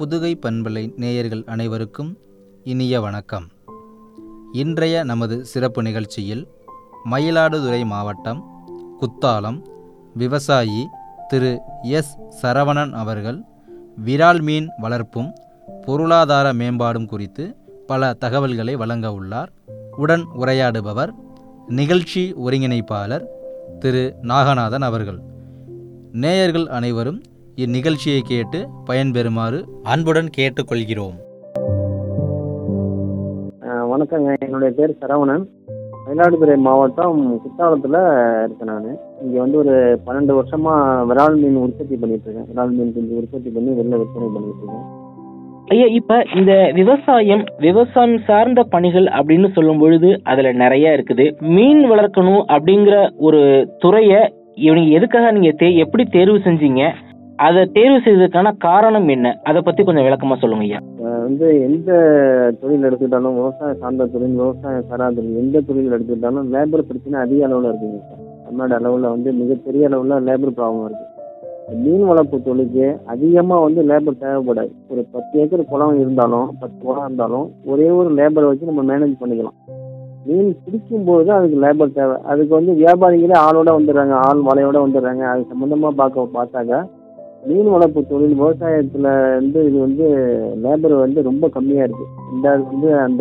புதுகை பண்பலை நேயர்கள் அனைவருக்கும் இனிய வணக்கம் இன்றைய நமது சிறப்பு நிகழ்ச்சியில் மயிலாடுதுறை மாவட்டம் குத்தாலம் விவசாயி திரு எஸ் சரவணன் அவர்கள் விரால் மீன் வளர்ப்பும் பொருளாதார மேம்பாடும் குறித்து பல தகவல்களை வழங்க உள்ளார் உடன் உரையாடுபவர் நிகழ்ச்சி ஒருங்கிணைப்பாளர் திரு நாகநாதன் அவர்கள் நேயர்கள் அனைவரும் இந்நிகழ்ச்சியை கேட்டு பயன்பெறுமாறு அன்புடன் கேட்டுக்கொள்கிறோம் அஹ் வணக்கங்க என்னுடைய பேர் சரவணன் மயிலாடுதுறை மாவட்டம் குத்தாலத்தில் இருக்கேன் நான் இங்கே வந்து ஒரு பன்னெண்டு வருஷமா விரால் மீன் உற்பத்தி பண்ணிட்டு இருக்கேன் விரால் மீன் குஞ்சு உற்பத்தி பண்ணி வெளில விற்பனை பண்ணிட்டு இருக்கேன் ஐயா இப்ப இந்த விவசாயம் விவசாயம் சார்ந்த பணிகள் அப்படின்னு சொல்லும் பொழுது அதுல நிறைய இருக்குது மீன் வளர்க்கணும் அப்படிங்கிற ஒரு துறைய இவங்க எதுக்காக நீங்க தே எப்படி தேர்வு செஞ்சீங்க அதை தேர்வு செய்ததுக்கான காரணம் என்ன அதை பத்தி கொஞ்சம் விளக்கமா சொல்லுங்க ஐயா அஹ் வந்து எந்த தொழில் எடுத்துக்கிட்டாலும் விவசாயம் சார்ந்த தொழில் விவசாயம் சாராத தொழில் எந்த தொழில் எடுத்துக்கிட்டாலும் லேபர் பிரச்சனை அதிக அளவில் இருக்குங்க சார் தமிழ்நாடு அளவில் வந்து மிகப்பெரிய அளவில் லேபர் ப்ராப்ளம் இருக்கு இந்த மீன் வளர்ப்பு தொழிலுக்கு அதிகமாக வந்து லேபர் தேவைப்படாது ஒரு பத்து ஏக்கர் குளம் இருந்தாலும் பத்து குளம் இருந்தாலும் ஒரே ஒரு லேபரை வச்சு நம்ம மேனேஜ் பண்ணிக்கலாம் மீன் பிடிக்கும்போது அதுக்கு லேபர் தேவை அதுக்கு வந்து வியாபாரிகளே ஆளோட வந்துடுறாங்க ஆள் வலையோட வந்துடுறாங்க அது சம்மந்தமாக பார்க்க பார்த்தாக்கா மீன் வளர்ப்பு தொழில் விவசாயத்தில் வந்து இது வந்து லேபர் வந்து ரொம்ப கம்மியாக இருக்குது ரெண்டாவது வந்து அந்த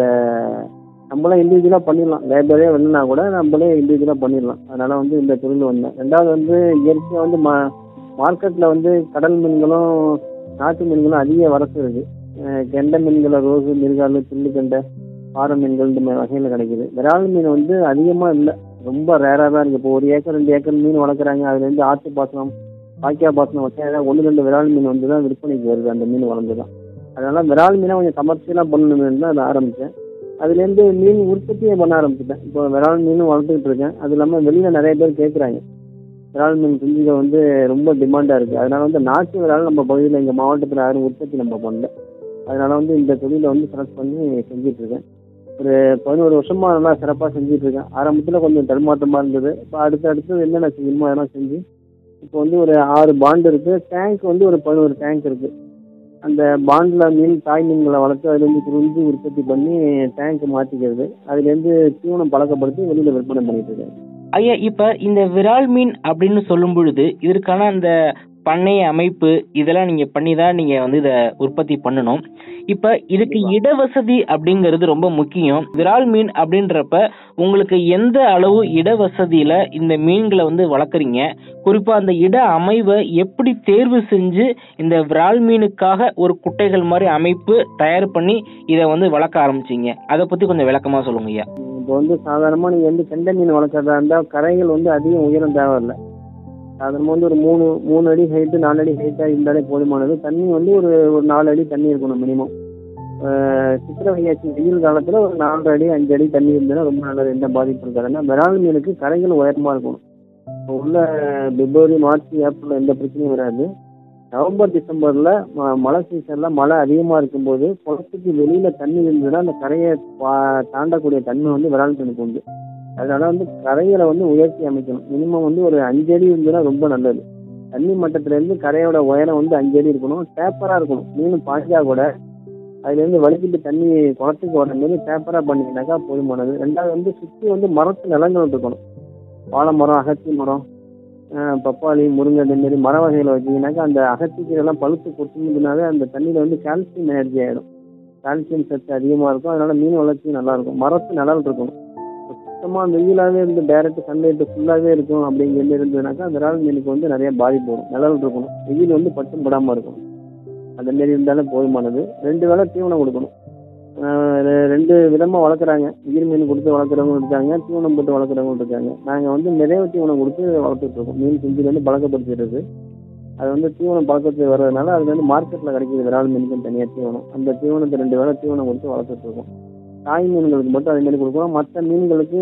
நம்மளே இண்டிவிஜுவலாக பண்ணிடலாம் லேபரே வேணும்னா கூட நம்மளே இண்டிவிஜுவலாக பண்ணிடலாம் அதனால் வந்து இந்த தொழில் வந்தேன் ரெண்டாவது வந்து இயற்கையாக வந்து மா மார்க்கெட்டில் வந்து கடல் மீன்களும் நாட்டு மீன்களும் அதிக வரத்து இருக்குது கெண்டை மீன்களை ரோஸு மிருகாலு துள்ளு கெண்டை பாறை மீன்கள் இந்த மாதிரி வகையில் கிடைக்குது விரால் மீன் வந்து அதிகமாக இல்லை ரொம்ப ரேராக தான் இருக்குது இப்போ ஒரு ஏக்கர் ரெண்டு ஏக்கர் மீன் வளர்க்குறாங்க அதுலேருந்து ஆற்று பாசனம் வாய்க்கா பாசனம் வச்சா ஒன்று ரெண்டு விரால் மீன் வந்து தான் விற்பனைக்கு வருது அந்த மீன் வளர்ந்து தான் அதனால விரால் மீனை கொஞ்சம் கமர்ஷியலாக பண்ணணும்னு தான் அதை ஆரம்பித்தேன் அதுலேருந்து மீன் உற்பத்தியே பண்ண ஆரம்பிச்சிட்டேன் இப்போ விரால் மீனும் வளர்த்துக்கிட்டு இருக்கேன் அது இல்லாமல் வெளியில் நிறைய பேர் கேட்குறாங்க விரால் மீன் குஞ்சுகள் வந்து ரொம்ப டிமாண்டாக இருக்குது அதனால வந்து நாட்டு விரால் நம்ம பகுதியில் எங்கள் மாவட்டத்தில் யாரும் உற்பத்தி நம்ம பண்ணல அதனால வந்து இந்த தொழிலை வந்து செலக்ட் பண்ணி செஞ்சுட்டு இருக்கேன் ஒரு பதினோரு வருஷமா நல்லா சிறப்பாக செஞ்சுட்டு இருக்கேன் ஆரம்பத்தில் கொஞ்சம் தடுமாற்றமாக இருந்தது இப்போ அடுத்து அடுத்து என்னென்ன செய்யணுமோ அதெல்லாம் செஞ்சு இப்போ வந்து ஒரு ஆறு பாண்டு இருக்கு டேங்க் வந்து ஒரு பதினோரு டேங்க் இருக்கு அந்த பாண்டில் மீன் தாய் மீன்களை வளர்த்து அதுலேருந்து குஞ்சு உற்பத்தி பண்ணி டேங்க் மாற்றிக்கிறது அதுலேருந்து தீவனம் பழக்கப்படுத்தி வெளியில் விற்பனை பண்ணிட்டு இருக்கேன் ஐயா இப்ப இந்த விரால் மீன் அப்படின்னு சொல்லும் பொழுது இதற்கான அந்த பண்ணை அமைப்பு இதெல்லாம் நீங்க பண்ணி தான் நீங்க வந்து இதை உற்பத்தி பண்ணணும் இப்ப இதுக்கு கண்டிப்பா. இட வசதி அப்படிங்கிறது ரொம்ப முக்கியம் விரால் மீன் அப்படின்றப்ப உங்களுக்கு எந்த அளவு இட வசதியில இந்த மீன்களை வந்து வளர்க்குறீங்க குறிப்பா அந்த இட அமைவை எப்படி தேர்வு செஞ்சு இந்த விரால் மீனுக்காக ஒரு குட்டைகள் மாதிரி அமைப்பு தயார் பண்ணி இதை வந்து வளர்க்க ஆரம்பிச்சீங்க அதை பத்தி கொஞ்சம் விளக்கமா சொல்லுங்க ஐயா இப்போ வந்து சாதாரணமாக நீங்கள் வந்து கெண்டை மீன் வளர்க்குறதா இருந்தால் கரைகள் வந்து அதிகம் உயரம் தேவையில்லை சாதாரணமாக வந்து ஒரு மூணு மூணு அடி ஹைட்டு நாலு அடி ஹைட்டாக இருந்தாலே போதுமானது தண்ணி வந்து ஒரு ஒரு நாலு அடி தண்ணி இருக்கணும் மினிமம் சித்திரை வையாச்சி வெயில் காலத்தில் ஒரு நாலு அடி அஞ்சு அடி தண்ணி இருந்ததுன்னா ரொம்ப நல்லது எந்த பாதிப்பும் இருக்காது ஏன்னா விரால் மீனுக்கு கரைகள் உயரமாக இருக்கணும் இப்போ உள்ள பிப்ரவரி மார்ச் ஏப்ரல் எந்த பிரச்சனையும் வராது நவம்பர் டிசம்பரில் மழை சீசனில் மழை அதிகமாக இருக்கும்போது குளத்துக்கு வெளியில் தண்ணி இருந்ததுன்னா அந்த கரையை பா- தாண்டக்கூடிய தன்மை வந்து விரால் மீனுக்கு உண்டு அதனால வந்து கரைகளை வந்து உயர்த்தி அமைக்கணும் மினிமம் வந்து ஒரு அஞ்சு அடி இருந்ததுன்னா ரொம்ப நல்லது தண்ணி மட்டத்திலேருந்து கரையோட உயரம் வந்து அஞ்சு அடி இருக்கணும் டேப்பராக இருக்கணும் மீன் பாய்ஞ்சா கூட அதுலேருந்து வலிக்கிட்டு தண்ணி குளத்துக்கு வர மாரி டேப்பராக பண்ணிங்கனாக்கா போதுமானது ரெண்டாவது வந்து சுற்றி வந்து மரத்து நிலங்கள் இருக்கணும் வாழை மரம் அகத்தி மரம் அஹ் பப்பாளி முருங்கை இந்த மாதிரி மர வகைகளை வச்சீங்கன்னாக்கா அந்த அகத்திக்கீரெல்லாம் பழுத்து கொட்டுனதுனாவே அந்த தண்ணியில் வந்து கால்சியம் எனர்ஜி ஆகிடும் கால்சியம் சத்து அதிகமாக இருக்கும் அதனால மீன் வளர்ச்சி நல்லா இருக்கும் மரத்து நிழல் இருக்கணும் சுத்தமாக வெயிலாகவே இருந்து டைரக்ட் சன்லைட்டு ஃபுல்லாகவே இருக்கும் அப்படிங்கிறது இருந்ததுனாக்கா அந்த இறால் மீனுக்கு வந்து நிறைய பாதிப்பு வரும் நிழல் இருக்கணும் வெயில் வந்து பட்டும் படாமல் இருக்கணும் அந்த மாரி இருந்தாலே போதுமானது ரெண்டு வேளை தீவனம் கொடுக்கணும் ஆஹ் ரெ- ரெண்டு விதமாக வளர்க்குறாங்க உயிர் மீன் கொடுத்து வளர்க்குறவங்க இருக்காங்க தீவனம் போட்டு வளர்க்குறவங்க இருக்காங்க நாங்கள் வந்து நிறைய தீவனம் கொடுத்து வளர்த்துட்டு இருக்கோம் மீன் குஞ்சுலேருந்து பழக்கப்படுத்திடுறது அது வந்து தீவனம் பழக்கத்துக்கு வர்றதுனால அது வந்து மார்க்கெட்டில் கிடைக்கிது விரால் மீனுக்கும் தனியாக தீவனம் அந்த தீவனத்தை ரெண்டு வேளை தீவனம் கொடுத்து வளர்த்துட்டு இருக்கோம் தாய் மீன்களுக்கு மட்டும் அதே மாதிரி கொடுக்குறோம் மற்ற மீன்களுக்கு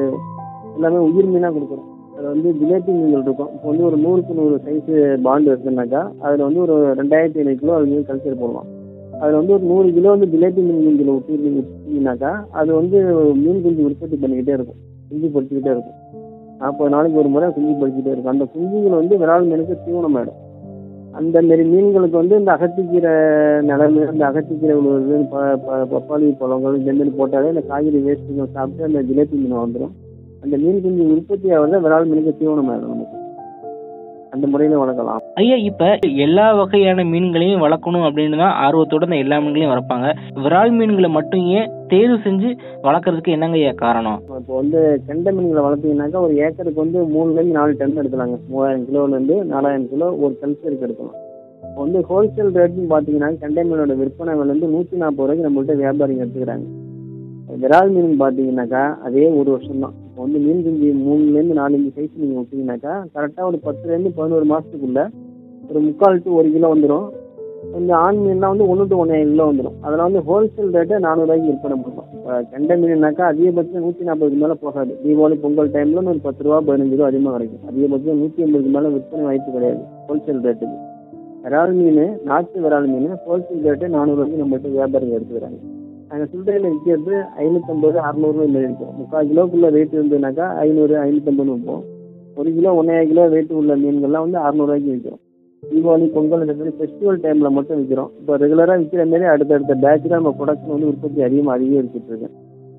எல்லாமே உயிர் மீனாக கொடுக்குறோம் அதில் வந்து ஜிலேபி மீன்கள் இருக்கும் இப்போ வந்து ஒரு நூறுக்கு நூறு சைஸு பாண்டு இருக்குன்னாக்கா அதில் வந்து ஒரு ரெண்டாயிரத்தி ஐநூறு கிலோ அது மீன் கல்ச்சர் போடலாம் அதில் வந்து ஒரு நூறு கிலோ வந்து ஜிலேபி மீன் குஞ்சில் விட்டு விட்டீங்கன்னாக்கா அது வந்து மீன் குஞ்சு உற்பத்தி பண்ணிக்கிட்டே இருக்கும் குஞ்சு பொறிச்சிக்கிட்டே இருக்கும் நாற்பது நாளைக்கு ஒரு முறை குஞ்சு பொறிச்சிக்கிட்டே இருக்கும் அந்த குஞ்சுகள் வந்து விரால் மீனுக்கு தீவனம் ஆயிடும் அந்த மாரி மீன்களுக்கு வந்து இந்த அகத்திக்கீரை நிலமு இந்த அகத்திக்கீரை உழுவுறது ப ப- பப்பாளி பழங்கள் இந்த மாதிரி போட்டாலே இந்த காய்கறி வேஸ்ட்டுகள் சாப்பிட்டு அந்த ஜிலேபி மீன் வந்துடும் அந்த மீன் குஞ்சு உற்பத்தி ஆகிறத விரால் மீனுக்கு தீவனம் ஆயிடும் நமக்கு அந்த முறையில வளர்க்கலாம் ஐயா இப்ப எல்லா வகையான மீன்களையும் வளர்க்கணும் அப்படின்னு தான் ஆர்வத்தோட இந்த எல்லா மீன்களையும் வளர்ப்பாங்க விரால் மீன்களை மட்டும் ஏன் தேர்வு செஞ்சு வளர்க்கறதுக்கு என்னங்க ஐயா காரணம் இப்போ வந்து கெண்டை மீன்களை வளர்த்தீங்கன்னாக்கா ஒரு ஏக்கருக்கு வந்து மூணுலேருந்து நாலு டன் எடுக்கலாங்க மூவாயிரம் கிலோலேருந்து நாலாயிரம் கிலோ ஒரு கல்ச்சருக்கு எடுக்கலாம் இப்போ வந்து ஹோல்சேல் ரேட்னு பார்த்தீங்கன்னா கெண்டை மீனோட விற்பனை விலை வந்து நூற்றி நாற்பது ரூபாய்க்கு நம்மள்ட்ட வியாபாரிங்க எடுத்துக்கிறாங்க விரால் மீன் பார்த்தீங்கன்னாக்கா அதே ஒரு வருஷம் தான் இப்போ வந்து மீன் குஞ்சு மூணுலேருந்து நாலஞ்சு சைஸ் நீங்கள் விட்டீங்கன்னாக்கா கரெக்டாக ஒரு பத்துலேருந்து பதினோரு மாதத்துக்குள்ள ஒரு முக்கால் டு ஒரு கிலோ வந்துடும் இந்த ஆண் மீன்லாம் வந்து ஒன்று டு ஒன்றே கிலோ வந்துடும் அதில் வந்து ஹோல்சேல் ரேட்டு நானூறுரூவாய்க்கு விற்பனை பண்ணுறோம் இப்போ கெண்டை மீன்னாக்கா அதிகபட்சம் நூற்றி நாற்பதுக்கு மேலே போகாது தீபாவளி பொங்கல் டைமில் ஒரு பத்து ரூபா பதினஞ்சு ரூபா அதிகமாக கிடைக்கும் அதிகபட்சம் நூற்றி ஐம்பதுக்கு மேலே விற்பனை வாய்ப்பு கிடையாது ஹோல்சேல் ரேட்டுக்கு விரால் மீன் நாட்டு விரால் மீன் ஹோல்சேல் ரேட்டு நானூறுவாய்க்கு நம்மள்ட்ட வியாபாரிங்க எடுத்துக்கிறாங்க நாங்கள் சில்லறையில் விற்கிறது ஐநூற்றம்பது அறநூறுவா இந்த இருக்கும் முக்கால் கிலோக்குள்ள ரேட் இருந்ததுனாக்கா ஐநூறு ஐநூற்றம்பது விற்போம் ஒரு கிலோ ஒன்றரை கிலோ ரேட்டு உள்ள மீன்கள்லாம் வந்து அறநூறுவாய்க்கு விற்கிறோம் தீபாவளி பொங்கல் இந்த மாதிரி ஃபெஸ்டிவல் டைமில் மட்டும் விற்கிறோம் இப்போ ரெகுலராக விற்கிற மாரி அடுத்தடுத்த பேட்ச் தான் நம்ம ப்ரொடக்ஷன் வந்து உற்பத்தி அதிகமாக அதிகரிச்சுட்டு இருக்கு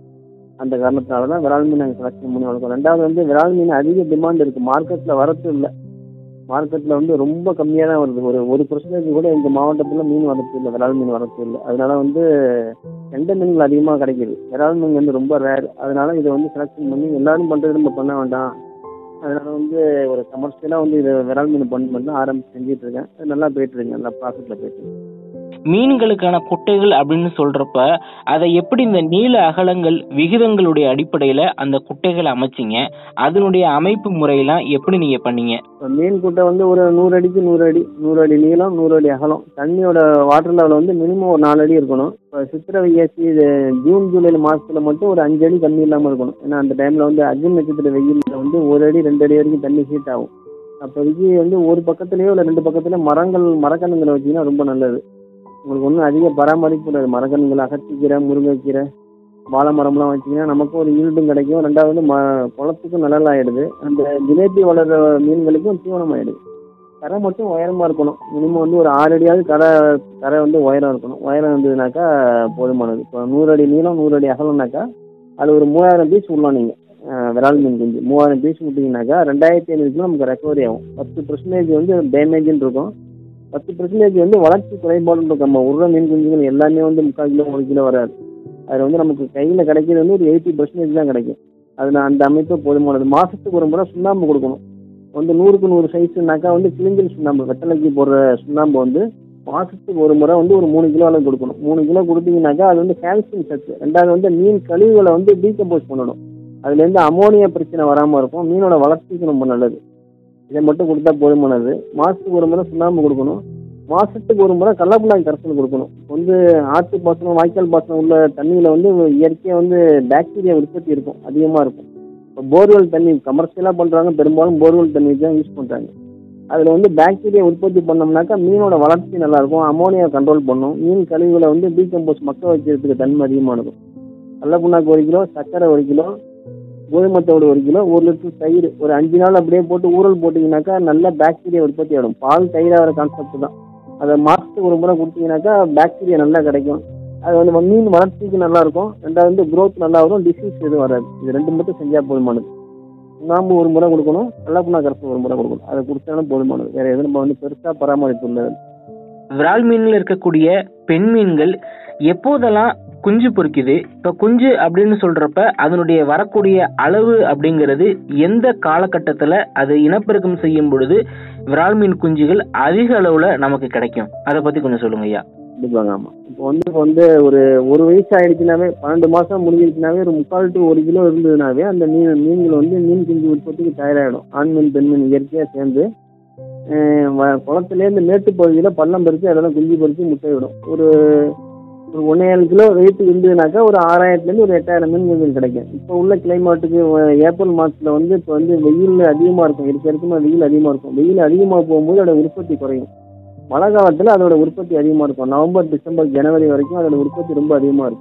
அந்த காரணத்தினால தான் விரால் மீன் நாங்கள் செலக்ஷன் பண்ணி வளர்க்கோம் ரெண்டாவது வந்து விரால் மீன் அதிக டிமாண்ட் இருக்குது மார்க்கெட்டில் வரத்து இல்லை மார்க்கெட்டில் வந்து ரொம்ப கம்மியாக தான் வருது ஒரு ஒரு பர்சன்டேஜ் கூட எங்கள் மாவட்டத்தில் மீன் வரத்து இல்லை விரால் மீன் வரத்து இல்லை அதனால வந்து கெண்டை மீன்கள் அதிகமாக கிடைக்குது விரால் மீன் வந்து ரொம்ப ரேர் அதனால இதை வந்து செலக்ஷன் பண்ணி எல்லாரும் பண்ணுறது நம்ம பண்ண வேண்டாம் அதனால வந்து ஒரு கமர்ஷியலாக வந்து இதை விரால் மீன் பண்ணி பண்ணி ஆரம்பிச்சு செஞ்சுட்டு இருக்கேன் அது நல்லா போயிட்டு இருக்கு நல்லா ப்ராஃபிட்டில் போயிட்டு இருக்கு மீன்களுக்கான குட்டைகள் அப்படின்னு சொல்றப்ப அதை எப்படி இந்த நீள அகலங்கள் விகிதங்களுடைய அடிப்படையில அந்த குட்டைகளை அமைச்சீங்க அதனுடைய அமைப்பு முறையெல்லாம் எப்படி நீங்க பண்ணீங்க இப்போ மீன் குட்டை வந்து ஒரு நூறு அடிக்கு நூறு அடி நூறு அடி நீளம் நூறு அடி அகலம் தண்ணியோட வாட்டர் லெவல் வந்து மினிமம் ஒரு நாலு அடி இருக்கணும் இப்போ சித்திரை வைகாசி இது ஜூன் ஜூலை மாசத்துல மட்டும் ஒரு அஞ்சு அடி தண்ணி இல்லாமல் இருக்கணும் ஏன்னா அந்த டைமில் வந்து அக்னி நட்சத்திர வெயிலில் வந்து ஒரு அடி ரெண்டு அடி வரைக்கும் தண்ணி ஹீட் ஆகும் அப்போதைக்கு வந்து ஒரு பக்கத்துலேயோ இல்லை ரெண்டு பக்கத்துலேயோ மரங்கள் மரக்கண்ணுங்களை வச்சிங்கன்னா ரொம்ப நல்லது உங்களுக்கு ஒன்றும் அதிக பராமரிப்பு கூடாது மரக்கண்ணுங்களை அகத்திக்கீரை முருங்கைக்கீரை வாழை மரம்லாம் வச்சிங்கன்னா நமக்கும் ஒரு ஈல்டும் கிடைக்கும் ரெண்டாவது வந்து ம குளத்துக்கும் நிழல் ஆயிடுது அந்த ஜிலேபி வளர்கிற மீன்களுக்கும் தீவனம் ஆயிடுது கரை மட்டும் உயரமாக இருக்கணும் மினிமம் வந்து ஒரு ஆறு அடியாவது கரை கரை வந்து உயரம் இருக்கணும் உயரம் இருந்ததுனாக்கா போதுமானது இப்போ நூறு அடி நீளம் நூறு அடி அகலம்னாக்கா அது ஒரு மூவாயிரம் பீஸ் விடலாம் நீங்கள் விரால் மீன் குஞ்சு மூவாயிரம் பீஸ் விட்டீங்கன்னாக்கா ரெண்டாயிரத்தி ஐநூறு கிலோ நமக்கு ரெக்கவரி ஆகும் பத்து பர்சன்டேஜ் வந்து டேமேஜ்னு இருக்கும் பத்து பர்சன்டேஜ் வந்து வளர்ச்சி குறைபாடுன்னு இருக்கும் நம்ம உருள மீன் குஞ்சுகள் எல்லாமே வந்து முக்கால் கிலோ ஒரு கிலோ வராது அதில் வந்து நமக்கு கையில் கிடைக்கிறது வந்து ஒரு எயிட்டி பர்சன்டேஜ் தான் கிடைக்கும் அதில் அந்த அமைப்பு போதுமானது மாதத்துக்கு ஒரு முறை சுண்ணாம்பு கொடுக்கணும் வந்து நூறுக்கு நூறு சைஸ்னாக்கா வந்து கிளிஞ்சல் சுண்ணாம்பு வெத்தலைக்கு போடுற சுண்ணாம்பு வந்து மாதத்துக்கு ஒரு முறை வந்து ஒரு மூணு கிலோ அளவு கொடுக்கணும் மூணு கிலோ கொடுத்தீங்கன்னாக்கா அது வந்து கால்சியம் சத்து ரெண்டாவது வந்து மீன் கழிவுகளை வந்து டீகம்போஸ் பண்ணணும் அதுலேருந்து அமோனியா பிரச்சனை வராமல் இருக்கும் மீனோட வளர்ச்சிக்கு ரொம்ப நல்லது இதை மட்டும் கொடுத்தா போதுமானது மாதத்துக்கு ஒரு முறை சுண்ணாம்பு கொடுக்கணும் மாதத்துக்கு ஒரு முறை கடலப்புண்ணாக்கு கரைசல் கொடுக்கணும் இப்போ வந்து ஆற்று பாசனம் வாய்க்கால் பாசனம் உள்ள தண்ணியில் வந்து இயற்கையாக வந்து பாக்டீரியா உற்பத்தி இருக்கும் அதிகமாக இருக்கும் இப்போ போர்வெல் தண்ணி கமர்ஷியலாக பண்ணுறாங்க பெரும்பாலும் போர்வெல் தண்ணி தான் யூஸ் பண்ணுறாங்க அதில் வந்து பாக்டீரியா உற்பத்தி பண்ணோம்னாக்கா மீனோட வளர்ச்சி நல்லாயிருக்கும் அமோனியா கண்ட்ரோல் பண்ணும் மீன் கழிவுகளை வந்து டீகம்போஸ் மக்க வைக்கிறதுக்கு தன்மை அதிகமாக இருக்கும் கடலப்புண்ணாக்கு ஒரு கிலோ சர்க்கரை ஒரு கிலோ கோதுமத்தோடு ஒரு கிலோ ஒரு லிட்டர் தயிர் ஒரு அஞ்சு நாள் அப்படியே போட்டு ஊறல் போட்டிங்கனாக்கா நல்ல பாக்டீரியா உற்பத்தி ஆகிடும் பால் தயிர் ஆகிற கான்செப்ட் தான் அதை மாதத்துக்கு ஒரு முறை கொடுத்தீங்கன்னாக்கா பாக்டீரியா நல்லா கிடைக்கும் அது வந்து மீன் வளர்ச்சிக்கு நல்லா இருக்கும் ரெண்டாவது வந்து growth நல்லா வரும் டிசீஸ் எதுவும் வராது இது ரெண்டு மட்டும் செஞ்சால் போதுமானது சுண்ணாம்பு ஒரு முறை கொடுக்கணும் கடலப்புண்ணா கரைசல் ஒரு முறை கொடுக்கணும் அதை கொடுத்தாலும் போதுமானது வேற எதுவும் நம்ம வந்து பெருசாக பராமரிப்பு இல்லை விரால் மீன்ல இருக்கக்கூடிய பெண் மீன்கள் எப்போதெல்லாம் குஞ்சு பொரிக்குது இப்ப குஞ்சு அப்படின்னு சொல்றப்ப அதனுடைய வரக்கூடிய அளவு அப்படிங்கிறது எந்த காலகட்டத்துல அது இனப்பெருக்கம் செய்யும் பொழுது விரால் மீன் குஞ்சுகள் அதிக அளவுல நமக்கு கிடைக்கும் அதை பத்தி கொஞ்சம் சொல்லுங்க ஐயா கண்டிப்பாங்க ஆமாம் இப்போ வந்து இப்போ வந்து ஒரு ஒரு வயசு ஆயிடுச்சுனாவே பன்னெண்டு மாதம் முடிஞ்சிருச்சுனாவே ஒரு முக்கால் டு ஒரு கிலோ இருந்ததுனாவே அந்த மீன் மீன்கள் வந்து மீன் குஞ்சு உற்பத்திக்கு தயாராகிடும் ஆண் மீன் பெண் மீன் இயற்கையாக சேர்ந்து அஹ் வ- குளத்துலேருந்து மேட்டு பகுதியில் பள்ளம் பறித்து அதெல்லாம் குஞ்சு பறித்து முட்டை விடும் ஒரு ஒரு ஒன்றே ஏழு கிலோ வெயிட் இருந்ததுனாக்கா ஒரு ஆறாயிரத்துலேருந்து ஒரு எட்டாயிரம் மீன் குஞ்சுகள் கிடைக்கும் இப்போ உள்ள கிளைமேட்டுக்கு ஏப்ரல் மாதத்தில் வந்து இப்போ வந்து வெயில் அதிகமாக இருக்கும் இருக்க இருக்குமா வெயில் அதிகமாக இருக்கும் வெயில் அதிகமாக போகும்போது அதோட உற்பத்தி குறையும் மழை காலத்தில் அதோட உற்பத்தி அதிகமாக இருக்கும் நவம்பர் டிசம்பர் ஜனவரி வரைக்கும் அதோட உற்பத்தி ரொம்ப அதிகமாக இருக்கும்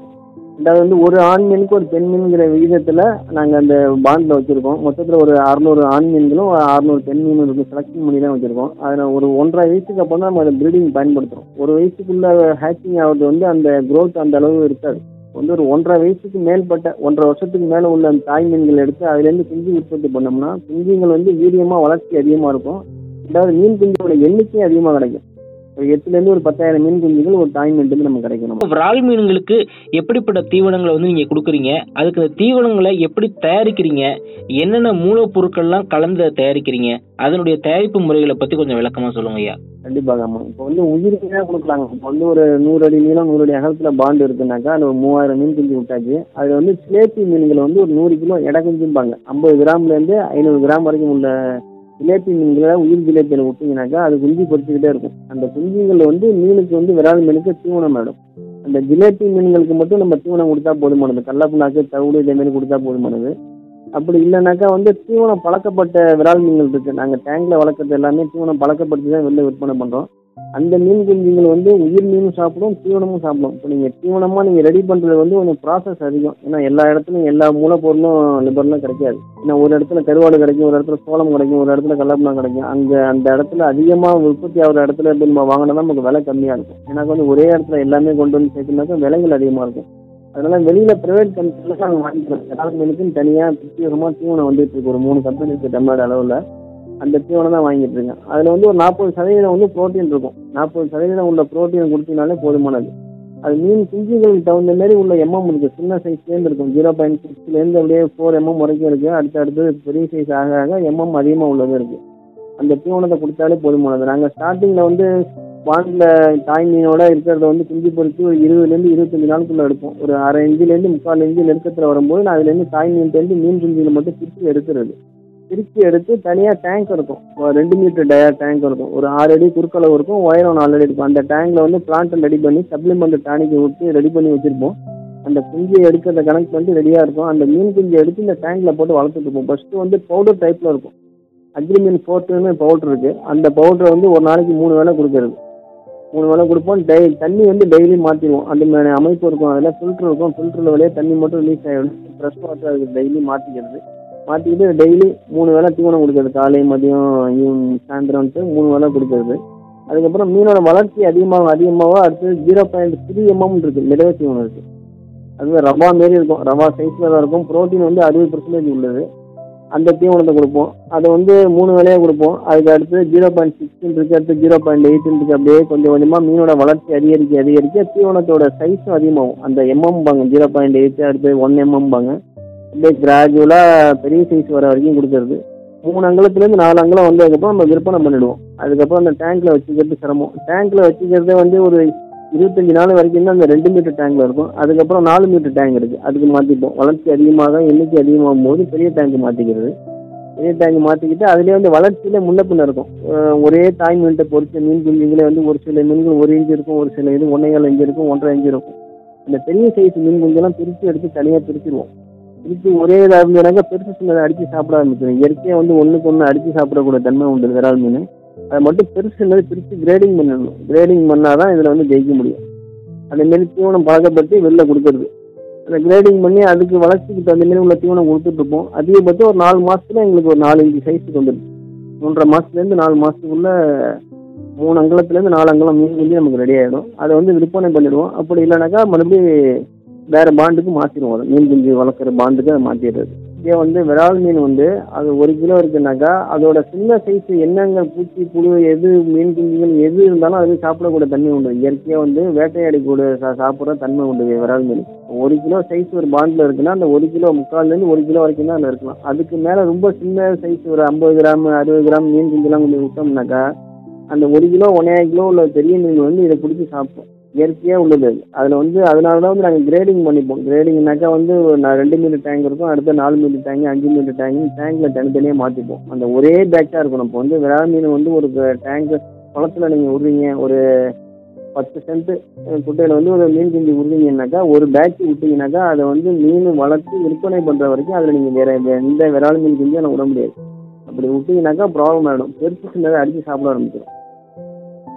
ரெண்டாவது வந்து ஒரு ஆண் மீனுக்கு ஒரு பெண் மீன்கிற விகிதத்தில் நாங்கள் அந்த பாண்டில் வச்சுருக்கோம் மொத்தத்தில் ஒரு அறநூறு ஆண் மீன்களும் அறநூறு பெண் மீனும் இருக்கும் செலக்ஷன் பண்ணி தான் வச்சுருக்கோம் அதில் ஒரு ஒன்றரை வயசுக்கு அப்புறம் தான் நம்ம அதை ப்ரீடிங் பயன்படுத்துகிறோம் ஒரு வயசுக்குள்ள ஹேச்சிங் ஆகிறது வந்து அந்த growth அந்த அளவு இருக்காது வந்து ஒரு ஒன்றரை வயசுக்கு மேல்பட்ட ஒன்றரை வருஷத்துக்கு மேலே உள்ள அந்த தாய் மீன்கள் எடுத்து அதுலேருந்து குஞ்சு உற்பத்தி பண்ணோம்னா குஞ்சுங்கள் வந்து வீரியமாக வளர்ச்சி அதிகமாக இருக்கும் ரெண்டாவது மீன் குஞ்சோட எண்ணிக்கையும் அதிகமாக கிடைக்கும் ஒரு எட்டுலேருந்து ஒரு பத்தாயிரம் மீன் குஞ்சுகள் ஒரு தாய் மீன்ட்டு நமக்கு கிடைக்கும் நம்ம விரால் மீன்களுக்கு எப்படிப்பட்ட தீவனங்களை வந்து நீங்க கொடுக்குறீங்க அதுக்கு அந்த தீவனங்களை எப்படி தயாரிக்கிறீங்க என்னென்ன மூலப்பொருட்கள்லாம் கலந்து அதை தயாரிக்கிறீங்க அதனுடைய தயாரிப்பு முறைகளை பத்தி கொஞ்சம் விளக்கமா சொல்லுங்க ஐயா கண்டிப்பாக ஆமாம் இப்போ வந்து உயிரினா கொடுக்கலாங்க இப்போ வந்து ஒரு நூறு அடி நீளம் நூறு அடி அகலத்தில் பாண்டு இருக்குனாக்கா அது ஒரு மூவாயிரம் மீன் குஞ்சு விட்டாச்சு அதில் வந்து சிலேப்பி மீன்கள் வந்து ஒரு நூறு கிலோ எடை குஞ்சும்பாங்க ஐம்பது கிராம்லேருந்து ஐநூறு கிராம் வரைக்கும் உள்ள ஜிலேபி மீன்களை உயிர் ஜிலேபியில் விட்டிங்கனாக்கா அது குஞ்சு பொறிச்சுக்கிட்டே இருக்கும் அந்த குஞ்சுகள் வந்து மீனுக்கு வந்து விரால் மீனுக்கு தீவனம் ஆயிடும் அந்த ஜிலேபி மீன்களுக்கு மட்டும் நம்ம தீவனம் கொடுத்தா போதுமானது கடலப்புண்ணாக்கு தவிடு இதே மாதிரி கொடுத்தா போதுமானது அப்படி இல்லைனாக்கா வந்து தீவனம் பழக்கப்பட்ட விரால் மீன்கள் இருக்கு நாங்கள் டேங்க்ல வளர்க்குறது எல்லாமே தீவனம் பழக்கப்படுத்தி தான் வெளில விற்பனை பண்ணுறோம் அந்த மீன் குஞ்சுகள் வந்து உயிர் மீனும் சாப்பிடும் தீவனமும் சாப்பிடும் இப்போ நீங்கள் தீவனமாக நீங்கள் ரெடி பண்ணுறது வந்து கொஞ்சம் ப்ராசஸ் அதிகம் ஏன்னா எல்லா இடத்துலையும் எல்லா மூலப்பொருளும் லிபர்லாம் கிடைக்காது ஏன்னா ஒரு இடத்துல கருவாடு கிடைக்கும் ஒரு இடத்துல சோளம் கிடைக்கும் ஒரு இடத்துல கடலப்பணம் கிடைக்கும் அங்கே அந்த இடத்துல அதிகமாக உற்பத்தி ஆகிற இடத்துல எப்படி நம்ம வாங்கினா தான் நமக்கு விலை கம்மியாக இருக்கும் எனக்கு வந்து ஒரே இடத்துல எல்லாமே கொண்டு வந்து சேர்க்கணுனாக்கா விலைகள் அதிகமாக இருக்கும் அதனால வெளியில பிரைவேட் கம்பெனில நாங்கள் வாங்கிக்கிறோம் எல்லா மீனுக்கும் தனியாக பிரத்யேகமாக தீவனம் வந்துட்டு இருக்கு ஒரு மூணு கம்பெனி இருக்கு தமிழ்நாடு அளவில் அந்த தீவனம் தான் வாங்கிட்டு இருக்கேன் அதில் வந்து ஒரு நாற்பது சதவீதம் வந்து புரோட்டீன் இருக்கும் நாற்பது சதவீதம் உள்ள புரோட்டீன் கொடுத்தீங்கனாலே போதுமானது அது மீன் குஞ்சுகளுக்கு தகுந்த மாதிரி உள்ள எம்எம் இருக்கு சின்ன சைஸ்லேருந்து இருக்கும் ஜீரோ பாயிண்ட் சிக்ஸ்லேருந்து அப்படியே ஃபோர் எம்எம் வரைக்கும் இருக்கு அடுத்து அடுத்து பெரிய சைஸ் ஆக ஆக எம்எம் அதிகமாக உள்ளது இருக்கு அந்த தீவனத்தை கொடுத்தாலே போதுமானது நாங்கள் ஸ்டார்டிங்கில் வந்து வானில் தாய் மீனோட இருக்கிறத வந்து குஞ்சு பொறித்து ஒரு இருபதுலேருந்து இருபத்தஞ்சு நாளுக்குள்ள எடுப்போம் ஒரு அரை இன்ச்சிலேருந்து முக்கால் இன்ச்சு நெருக்கத்தில் வரும்போது நான் அதுலேருந்து தாய் மீன்லேருந்து மீன் குஞ்சுகளை மட்டும் பிரித்து எடுக்கிறது பிரித்து எடுத்து தனியாக டேங்க் இருக்கும் ஒரு ரெண்டு மீட்டர் டயர் டேங்க் இருக்கும் ஒரு ஆறு அடி குறுக்களவு இருக்கும் உயரம் நாலு அடி இருக்கும் அந்த டேங்க்ல வந்து பிளான்ட்டை ரெடி பண்ணி சப்ளிமெண்ட் டானிக் ஊற்றி ரெடி பண்ணி வச்சிருப்போம் அந்த குஞ்சை எடுக்கிறத கனெக்ட் பண்ணிட்டு ரெடியாக இருக்கும் அந்த மீன் குஞ்சை எடுத்து இந்த டேங்க்ல போட்டு வளர்த்துட்டு இருப்போம் ஃபர்ஸ்ட் வந்து பவுடர் டைப்ல இருக்கும் அக்ரிமீன் ஃபோர்ட்டுன்னு பவுடர் இருக்கு அந்த பவுடரை வந்து ஒரு நாளைக்கு மூணு வேளை கொடுக்கறது மூணு வேளை கொடுப்போம் டெய் தண்ணி வந்து டெய்லி மாற்றிடுவோம் அந்த மாதிரி அமைப்பு இருக்கும் அதில் ஃபில்டர் இருக்கும் ஃபில்டரில் வழியாக தண்ணி மட்டும் ரிலீஸ் ஆகிடும் ஃப்ரெஷ் வாட்டர் அதுக்கு டெய்லி மாற்றிக்கிறது மாற்றிக்கிட்டு டெய்லி மூணு வேளை தீவனம் கொடுக்கறது காலை மதியம் ஈவினிங் சாயந்தரம்ட்டு மூணு வேளை கொடுக்கறது அதுக்கப்புறம் மீனோட வளர்ச்சி அதிகமாக அதிகமாக அடுத்து ஜீரோ பாயிண்ட் த்ரீ எம்எம் இருக்குது மிதவை தீவனம் இருக்குது அது ரவா மாரி இருக்கும் ரவா சைஸில் தான் இருக்கும் ப்ரோட்டீன் வந்து அறுபது பர்சன்டேஜ் உள்ளது அந்த தீவனத்தை கொடுப்போம் அதை வந்து மூணு வேலையாக கொடுப்போம் அதுக்கு அடுத்து ஜீரோ பாயிண்ட் சிக்ஸ்டின் இருக்குது அடுத்து ஜீரோ பாயிண்ட் எயிட்டின் இருக்குது அப்படியே கொஞ்சம் கொஞ்சமாக மீனோட வளர்ச்சி அதிகரிக்க அதிகரிக்க தீவனத்தோட சைஸும் அதிகமாகும் அந்த எம்எம் பாங்க ஜீரோ பாயிண்ட் எயிட் அடுத்து ஒன் எம்எம் பாங்க அப்படியே கிராஜுவலாக பெரிய சைஸ் வர வரைக்கும் கொடுக்கறது மூணு அங்குலத்துலேருந்து நாலு அங்குலம் வந்ததுக்கப்புறம் நம்ம விற்பனை பண்ணிடுவோம் அதுக்கப்புறம் அந்த டேங்க்ல வச்சுக்கிறது சிரமம் டேங்க்ல வச்சுக்கிறதே வந்து ஒரு இருபத்தஞ்சு நாள் வரைக்கும் தான் அந்த ரெண்டு மீட்டர் டேங்க்ல இருக்கும் அதுக்கப்புறம் நாலு மீட்டர் டேங்க் இருக்கு அதுக்கு மாற்றிப்போம் வளர்ச்சி அதிகமாக எண்ணிக்கை அதிகமாகும் போது பெரிய டேங்க் மாற்றிக்கிறது பெரிய டேங்க் மாற்றிக்கிட்டு அதுலேயே வந்து வளர்ச்சியில முன்ன பின்ன இருக்கும் அஹ் ஒரே தாய் மீன்கிட்ட பொறிச்ச மீன் குஞ்சுங்களே வந்து ஒரு சில மீன்கள் ஒரு இன்ச்சு இருக்கும் ஒரு சில இது ஒன்றே கால் இன்ச்சு இருக்கும் ஒன்றரை இன்ச்சு இருக்கும் அந்த பெரிய சைஸ் மீன் குஞ்செல்லாம் பிரித்து எடுத்து தனியாக பிரிச்சிருவோம் பிரித்து ஒரே இதாக இருந்ததுனாக்கா பெருசு சின்னதை அடித்து சாப்பிட ஆரம்பிச்சிடும் இயற்கையாக வந்து ஒன்றுக்கு ஒன்று அடித்து சாப்பிடக்கூடிய தன்மை உண்டு விரால் மீன் அதை மட்டும் பெருசு சின்னது பிரித்து கிரேடிங் பண்ணணும் கிரேடிங் பண்ணால் தான் இதில் வந்து ஜெயிக்க முடியும் அதே மாரி தீவனம் பழக்கப்படுத்தி வெளில கொடுக்கறது அந்த கிரேடிங் பண்ணி அதுக்கு வளர்ச்சிக்கு தகுந்த மாதிரி உள்ள தீவனம் கொடுத்துட்டு இருப்போம் அதிகபட்சம் ஒரு நாலு மாசத்துல எங்களுக்கு ஒரு நாலு இன்ச்சு சைஸுக்கு வந்துடும் மூன்றரை மாசத்துலேருந்து நாலு மாசத்துக்குள்ள மூணு அங்குலத்துலேருந்து நாலு அங்குலம் மீன் குஞ்சு நமக்கு ரெடி ஆகிடும் அதை வந்து விற்பனை பண்ணிடுவோம் அப்படி இல்லைனாக்கா மறுபடியும் வேற பாண்டுக்கு மாற்றிடுவோம் அதை மீன் குஞ்சு வளர்க்குற பாண்டுக்கு அதை மாற்றிடுறது இதே வந்து விரால் மீன் வந்து அது ஒரு கிலோ இருக்குனாக்கா அதோட சின்ன சைஸ் என்னங்க பூச்சி புழு எது மீன் குஞ்சுகள் எது இருந்தாலும் அது சாப்பிடக்கூடிய தன்மை உண்டு இயற்கையாக வந்து வேட்டையாடிக்கூட சா சாப்பிட்ற தன்மை உண்டு விரால் மீன் ஒரு கிலோ சைஸ் ஒரு பாண்டில் இருக்குன்னா அந்த ஒரு கிலோ முக்கால்லேருந்து ஒரு கிலோ வரைக்கும் தான் அதில் இருக்கலாம் அதுக்கு மேலே ரொம்ப சின்ன சைஸ் ஒரு ஐம்பது கிராம் அறுபது கிராம் மீன் குஞ்சுலாம் கொஞ்சம் விட்டோம்னாக்கா அந்த ஒரு கிலோ ஒன்றரை கிலோ உள்ள பெரிய மீன் வந்து இதை பிடிச்சி சாப்பிடும் இயற்கையாக உள்ளது அது அதில் வந்து அதனால தான் வந்து நாங்கள் கிரேடிங் பண்ணிப்போம் கிரேடிங்னாக்கா வந்து நான் ரெண்டு மீட்டர் டேங்க் இருக்கும் அடுத்த நாலு மீட்டர் டேங்க் அஞ்சு மீட்டர் டேங்க் டேங்கில் தனித்தனியாக மாற்றிப்போம் அந்த ஒரே பேட்சாக இருக்கணும் இப்போ வந்து விரால் மீன் வந்து ஒரு டேங்க் குளத்துல நீங்கள் விடுறீங்க ஒரு பத்து சென்ட் குட்டையில் வந்து ஒரு மீன் குஞ்சு விடுறீங்கன்னாக்கா ஒரு பேட்ச் விட்டீங்கன்னாக்கா அதை வந்து மீன் வளர்த்து விற்பனை பண்ணுற வரைக்கும் அதில் நீங்கள் வேற எந்த விரால் மீன் குஞ்சும் விட முடியாது அப்படி விட்டீங்கன்னாக்கா ப்ராப்ளம் ஆகிடும் பெருசு சின்னதை அடித்து சாப்பிட ஆரம்பிச்சிடும்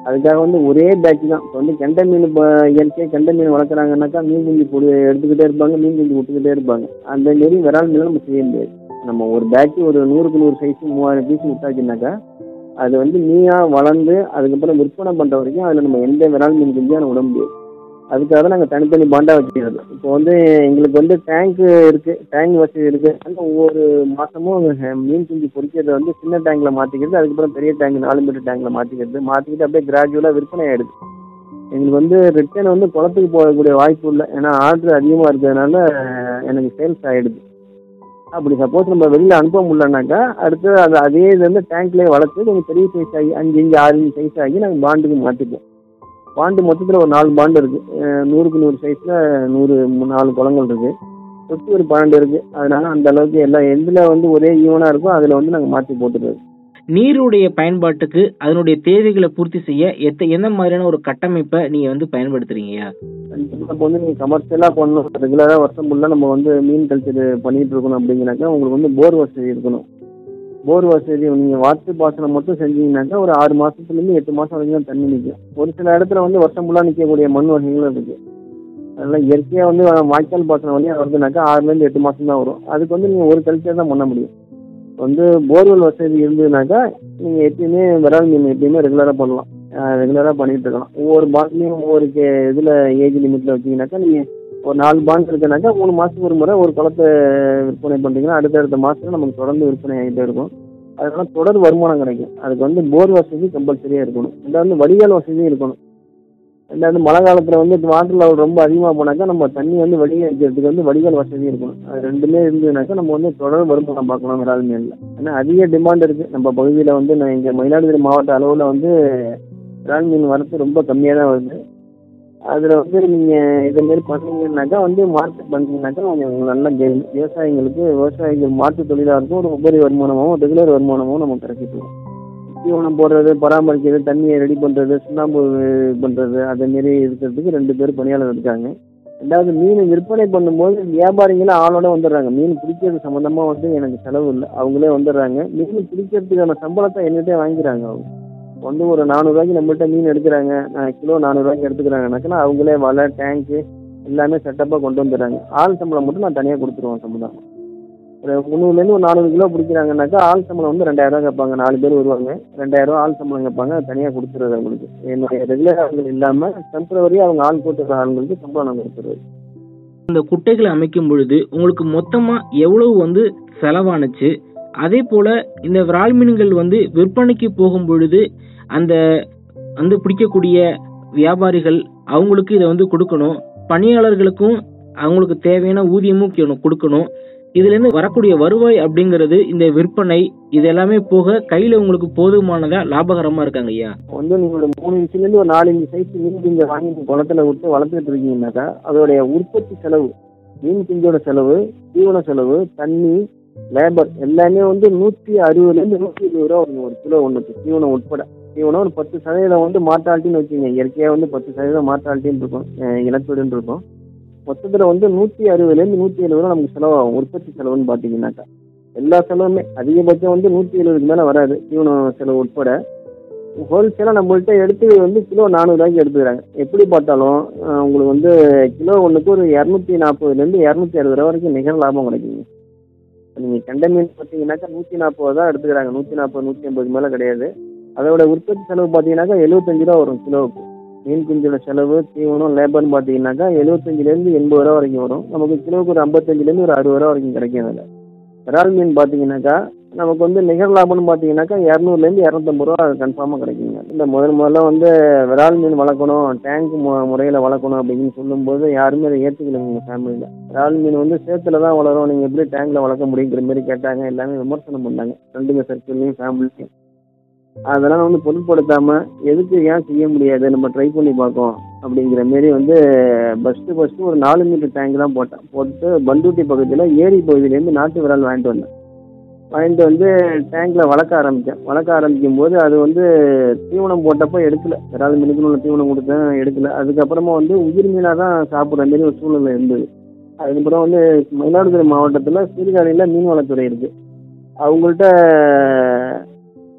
அதுக்காக வந்து ஒரே பேட்ச் தான் இப்போ வந்து கெண்டை மீன் இப்போ இயற்கையாக கெண்டை மீன் வளர்க்குறாங்கன்னாக்கா மீன் குஞ்சு பொடி எடுத்துக்கிட்டே இருப்பாங்க மீன் குஞ்சு விட்டுக்கிட்டே இருப்பாங்க அந்த மாரி விரால் மீன் நம்ம செய்ய முடியாது நம்ம ஒரு பேட்ச் ஒரு நூறுக்கு நூறு சைஸ் மூவாயிரம் பீஸ் விட்டாச்சுனாக்கா அது வந்து நீயா வளர்ந்து அதுக்கப்புறம் விற்பனை பண்ணுற வரைக்கும் அதில் நம்ம எந்த விரால் மீன் குஞ்சும் நம்ம விட முடியாது அதுக்காக தான் நாங்கள் தனித்தனி பாண்டா வச்சுக்கிறது இப்போ வந்து எங்களுக்கு வந்து டேங்க்கு இருக்குது டேங்க் வசதி இருக்குது அந்த ஒவ்வொரு மாதமும் மீன் குஞ்சு பொறிக்கிறத வந்து சின்ன டேங்கில் மாற்றிக்கிறது அதுக்கப்புறம் பெரிய டேங்க் நாலு மீட்டர் டேங்கில் மாற்றிக்கிறது மாற்றிக்கிட்டு அப்படியே கிராஜுவலாக விற்பனை ஆகிடுது எங்களுக்கு வந்து ரிட்டர்ன் வந்து குளத்துக்கு போகக்கூடிய வாய்ப்பு இல்லை ஏன்னா ஆர்டர் அதிகமாக இருக்கிறதுனால எனக்கு சேல்ஸ் ஆகிடுது அப்படி சப்போஸ் நம்ம வெளியில் அனுப்ப முடியலனாக்கா அடுத்து அது அதே இது வந்து டேங்க்லேயே வளர்த்து கொஞ்சம் பெரிய சைஸ் ஆகி அஞ்சு இஞ்சு ஆறு இஞ்சு சைஸ் ஆகி நாங்கள் பாண்டுக்கு மாற்றிப்போம் பாண்டு மொத்தத்தில் ஒரு நாலு பாண்டு இருக்குது நூறுக்கு நூறு சைஸில் நூறு மூ- நாலு குளங்கள் இருக்குது சுற்றி ஒரு பன்னெண்டு இருக்குது அதனால அந்த அளவுக்கு எல்லாம் எதில் வந்து ஒரே ஈவனாக இருக்கோ அதில் வந்து நாங்கள் மாற்றி போட்டுருவோம் நீருடைய பயன்பாட்டுக்கு அதனுடைய தேவைகளை பூர்த்தி செய்ய எத்த எந்த மாதிரியான ஒரு கட்டமைப்பை நீங்க வந்து பயன்படுத்துறீங்கய்யா இப்போ வந்து நீங்கள் கமர்ஷியலாக பண்ணணும் ரெகுலராக வருஷம் ஃபுல்லாக நம்ம வந்து மீன் கல்ச்சர் பண்ணிட்டு இருக்கணும் அப்படிங்கிறனாக்கா உங்களுக்கு வந்து போர் வசதி இருக்கணும் போர் வசதி நீங்கள் வாட்டு பாசனம் மட்டும் செஞ்சீங்கன்னாக்கா ஒரு ஆறு மாதத்துலேருந்து எட்டு மாதம் வரைக்கும் தான் தண்ணி நிற்கும் ஒரு சில இடத்துல வந்து வருஷம் ஃபுல்லாக நிற்கக்கூடிய மண் வகைகளும் இருக்குது அதெல்லாம் இயற்கையாக வந்து வாய்க்கால் பாசனம் வழியாக வருதுனாக்கா ஆறுலேருந்து எட்டு மாதம் தான் வரும் அதுக்கு வந்து நீங்கள் ஒரு கல்ச்சர் தான் பண்ண முடியும் வந்து போர்வெல் வசதி இருந்ததுனாக்கா நீங்கள் எப்பயுமே விரால் மீன் எப்பயுமே ரெகுலராக பண்ணலாம் ரெகுலராக பண்ணிட்டு இருக்கலாம் ஒவ்வொரு பாண்ட்லையும் ஒவ்வொரு இதில் ஏஜ் லிமிட்டில் வச்சீங்கன்னாக்கா நீங்கள் ஒரு நாலு பாண்ட் இருக்குனாக்கா மூணு மாதத்துக்கு ஒரு முறை ஒரு குளத்தை விற்பனை பண்ணுறீங்கன்னா அடுத்தடுத்த மாதத்துல நமக்கு தொடர்ந்து விற்பனை ஆகிட்டே இருக்கும் அதனால தொடர் வருமானம் கிடைக்கும் அதுக்கு வந்து போர் வசதி கம்பல்சரியாக இருக்கணும் ரெண்டாவது வடிகால் வசதியும் இருக்கணும் ரெண்டாவது மழை காலத்தில் வந்து வாட்டர் லெவல் ரொம்ப அதிகமாக போனாக்கா நம்ம தண்ணி வந்து வெளியே வைக்கிறதுக்கு வந்து வடிகால் வசதி இருக்கணும் அது ரெண்டுமே இருந்ததுனாக்கா நம்ம வந்து தொடர் வருமானம் பார்க்கலாம் விரால் மீனில் ஏன்னா அதிக டிமாண்ட் இருக்குது நம்ம பகுதியில் வந்து நான் இங்கே மயிலாடுதுறை மாவட்ட அளவில் வந்து விரால் மீன் வரத்து ரொம்ப கம்மியாக தான் வருது அதில் வந்து நீங்கள் இதேமாரி பண்ணீங்கன்னாக்கா வந்து மார்க்கெட் பண்ணீங்கன்னாக்கா கொஞ்சம் உங்களுக்கு நல்ல கெயின் விவசாயிங்களுக்கு விவசாயிகள் மாற்று தொழிலாளருக்கும் ஒரு உபரி வருமானமாகவும் ரெகுலர் வருமானமும் நமக்கு கிடைச்சிட்டு வரும். தீவனம் போடுறது பராமரிக்கிறது தண்ணியை ரெடி பண்ணுறது சுண்ணாம்பு பண்ணுறது அதேமாரி இருக்கிறதுக்கு ரெண்டு பேர் பணியாளர் இருக்காங்க ரெண்டாவது மீன் விற்பனை பண்ணும்போது வியாபாரிகளும் ஆளோட வந்துடுறாங்க மீன் பிடிக்கிறது சம்மந்தமாக வந்து எனக்கு செலவு இல்லை அவங்களே வந்துடுறாங்க மீன் பிடிக்கிறதுக்கான சம்பளத்தை என்கிட்டே வாங்கிக்கிறாங்க அவங்க வந்து ஒரு நானூறுரூவாய்க்கு நம்மள்ட்ட மீன் எடுக்கிறாங்க நான் கிலோ நானூறுரூவாய்க்கு எடுத்துக்கிறாங்கனாக்கா அவங்களே வலை டேங்க்கு எல்லாமே செட்டப்பாக கொண்டு வந்துடுறாங்க ஆள் சம்பளம் மட்டும் நான் தனியாக கொடுத்துருவேன் சம்பளம் ஒரு முந்நூறுலேருந்து ஒரு நானூறு கிலோ பிடிக்கிறாங்கனாக்கா ஆள் சம்பளம் வந்து ரெண்டாயிரம் ரூபா கேட்பாங்க நாலு பேர் வருவாங்க ரெண்டாயிரம் ரூபா ஆள் சம்பளம் கேட்பாங்க அது தனியாக கொடுத்துருது அவங்களுக்கு என்னுடைய ரெகுலர் ஆளுங்கள் இல்லாமல் டெம்பரவரி அவங்க ஆள் போட்டுக்கிற ஆளுங்களுக்கு சம்பளம் நான் கொடுத்துருவேன் இந்த குட்டைகளை அமைக்கும் பொழுது உங்களுக்கு மொத்தமா எவ்வளவு வந்து செலவானுச்சு அதே போல இந்த விரால் மீன்கள் வந்து விற்பனைக்கு போகும் பொழுது அந்த வந்து பிடிக்கக்கூடிய வியாபாரிகள் அவங்களுக்கு இதை வந்து கொடுக்கணும் பணியாளர்களுக்கும் அவங்களுக்கு தேவையான ஊதியமும் கி- கொடுக்கணும் இதுல இருந்து வரக்கூடிய வருவாய் அப்படிங்கிறது இந்த விற்பனை இது எல்லாமே போக கையில உங்களுக்கு போதுமானதா லாபகரமா இருக்காங்க ஐயா வந்து நீங்கள் ஒரு மூணு இன்ச்சுலேருந்து ஒரு நாலு இன்ச்சு சைஸ் மீன் குஞ்சை வாங்கி நீங்க குளத்துல விட்டு வளர்த்துட்டு இருக்கீங்கன்னாக்கா அதோடைய உற்பத்தி செலவு மீன் குஞ்சோட செலவு தீவன செலவு தண்ணி லேபர் எல்லாமே வந்து நூற்றி அறுபதுலேருந்து நூற்றி இருபது ரூபா வருங்க ஒரு கிலோ ஒன்றுக்கு தீவனம் உட்பட தீவனம் ஒரு பத்து சதவீதம் வந்து மாற்றால்ட்டின்னு வச்சுங்க இயற்கையாக வந்து பத்து சதவீதம் மாற்றால்ட்டின்னு இருக்கும் அஹ் இழப்பீடுன்னு இருக்கும் மொத்தத்தில் வந்து நூற்றி அறுபதுலேருந்து நூற்றி எழுபது ரூபா நமக்கு செலவாகும் உற்பத்தி செலவுன்னு பார்த்தீங்கன்னாக்கா எல்லா செலவுமே அதிகபட்சம் வந்து நூற்றி எழுபதுக்கு மேலே வராது தீவன செலவு உட்பட ஹோல்சேலாக நம்மள்ட்ட எடுத்து வந்து கிலோ நானூறுரூவாய்க்கு எடுத்துக்கிறாங்க எப்படி பார்த்தாலும் அஹ், உங்களுக்கு வந்து கிலோ ஒன்றுக்கு ஒரு இரநூத்தி நாற்பதுலேருந்து இரநூத்தி அறுபது ரூபா வரைக்கும் நிகர லாபம் கிடைக்குங்க நீங்கள் கெண்டை மீன் பார்த்தீங்கன்னாக்கா நூற்றி நாற்பது தான் எடுத்துக்கிறாங்க நூற்றி நாற்பது நூற்றி ஐம்பது மேலே கிடையாது அதோட உற்பத்தி செலவு பார்த்தீங்கன்னாக்கா எழுபத்தஞ்சு ரூபா வரும் கிலோவுக்கு மீன் குஞ்சோட செலவு தீவனம் லேபர்னு பார்த்தீங்கன்னாக்கா எழுபத்தஞ்சிலேருந்து எண்பது ரூபா வரைக்கும் வரும் நமக்கு கிலோவுக்கு ஒரு ஐம்பத்தஞ்சிலேருந்து ஒரு அறுபது ரூபா வரைக்கும் கிடைக்கும் அதில் விரால் மீன் பார்த்தீங்கன்னாக்கா நமக்கு வந்து நிகர் லாபம்னு பார்த்தீங்கன்னாக்கா இரநூறுலேருந்து இரநூத்தம்பது ரூபா கன்ஃபார்மாக கிடைக்குங்க இந்த முதல் முதல்ல வந்து விரால் மீன் வளர்க்கணும் டேங்க் மு முறையில் வளர்க்கணும் அப்படின்னு சொல்லும்போது யாருமே அதை ஏற்றுக்கலைங்க எங்கள் ஃபேமிலியில் விரால் மீன் வந்து சேத்துல தான் வளரும் நீங்கள் எப்படி டேங்கில் வளர்க்க முடியுங்கிற மாதிரி கேட்டாங்க எல்லாமே விமர்சனம் பண்ணாங்க ரெண்டுங்க சர்க்கிள்லையும் ஃபேமிலியும் அதெல்லாம் வந்து பொருட்படுத்தாமல் எதுக்கு ஏன் செய்ய முடியாது நம்ம ட்ரை பண்ணி பார்ப்போம் அப்படிங்கிற மாரி வந்து ஃபஸ்ட்டு ஃபஸ்ட்டு ஒரு நாலு மீட்டர் டேங்க் தான் போட்டேன் போட்டு பண்டூட்டி பக்கத்தில் ஏரி பகுதியிலேருந்து நாட்டு விரால் வாங்கிட்டு வந்தேன் வாங்கிட்டு வந்து டேங்க்கில் வளர்க்க ஆரம்பித்தேன் வளர்க்க ஆரம்பிக்கும் போது அது வந்து தீவனம் போட்டப்போ எடுக்கல விரால் மீனுக்குன்னு உள்ள தீவனம் கொடுத்தேன் எடுக்கல அதுக்கப்புறமா வந்து உயிர் மீனாக தான் சாப்பிட்ற மாரி ஒரு சூழ்நிலை இருந்தது அதுக்கப்புறம் வந்து மயிலாடுதுறை மாவட்டத்தில் சீர்காழியில் மீன் வளத்துறை இருக்குது அவங்கள்ட்ட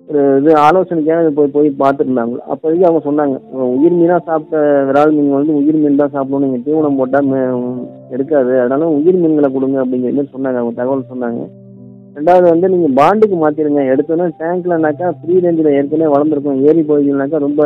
ஒரு இது ஆலோசனைக்காக போய் போய் பார்த்துருந்தாங்க அப்போதைக்கு அவங்க சொன்னாங்க உம், உயிர் மீனாக சாப்பிட்ட விரால் மீன் வந்து உயிர் மீன் தான் சாப்பிடணும் நீங்கள் தீவனம் போட்டால் எடுக்காது அதனால உயிர் மீன்களை கொடுங்க அப்படிங்கிற மாதிரி சொன்னாங்க அவங்க தகவல் சொன்னாங்க ரெண்டாவது வந்து நீங்கள் பாண்டுக்கு மாற்றிடுங்க எடுத்தோன்னே டேங்க்லனாக்கா ஃப்ரீ ரேஞ்சில் ஏற்கனவே வளர்ந்துருக்கும் ஏரி பகுதிகள்னாக்கா ரொம்ப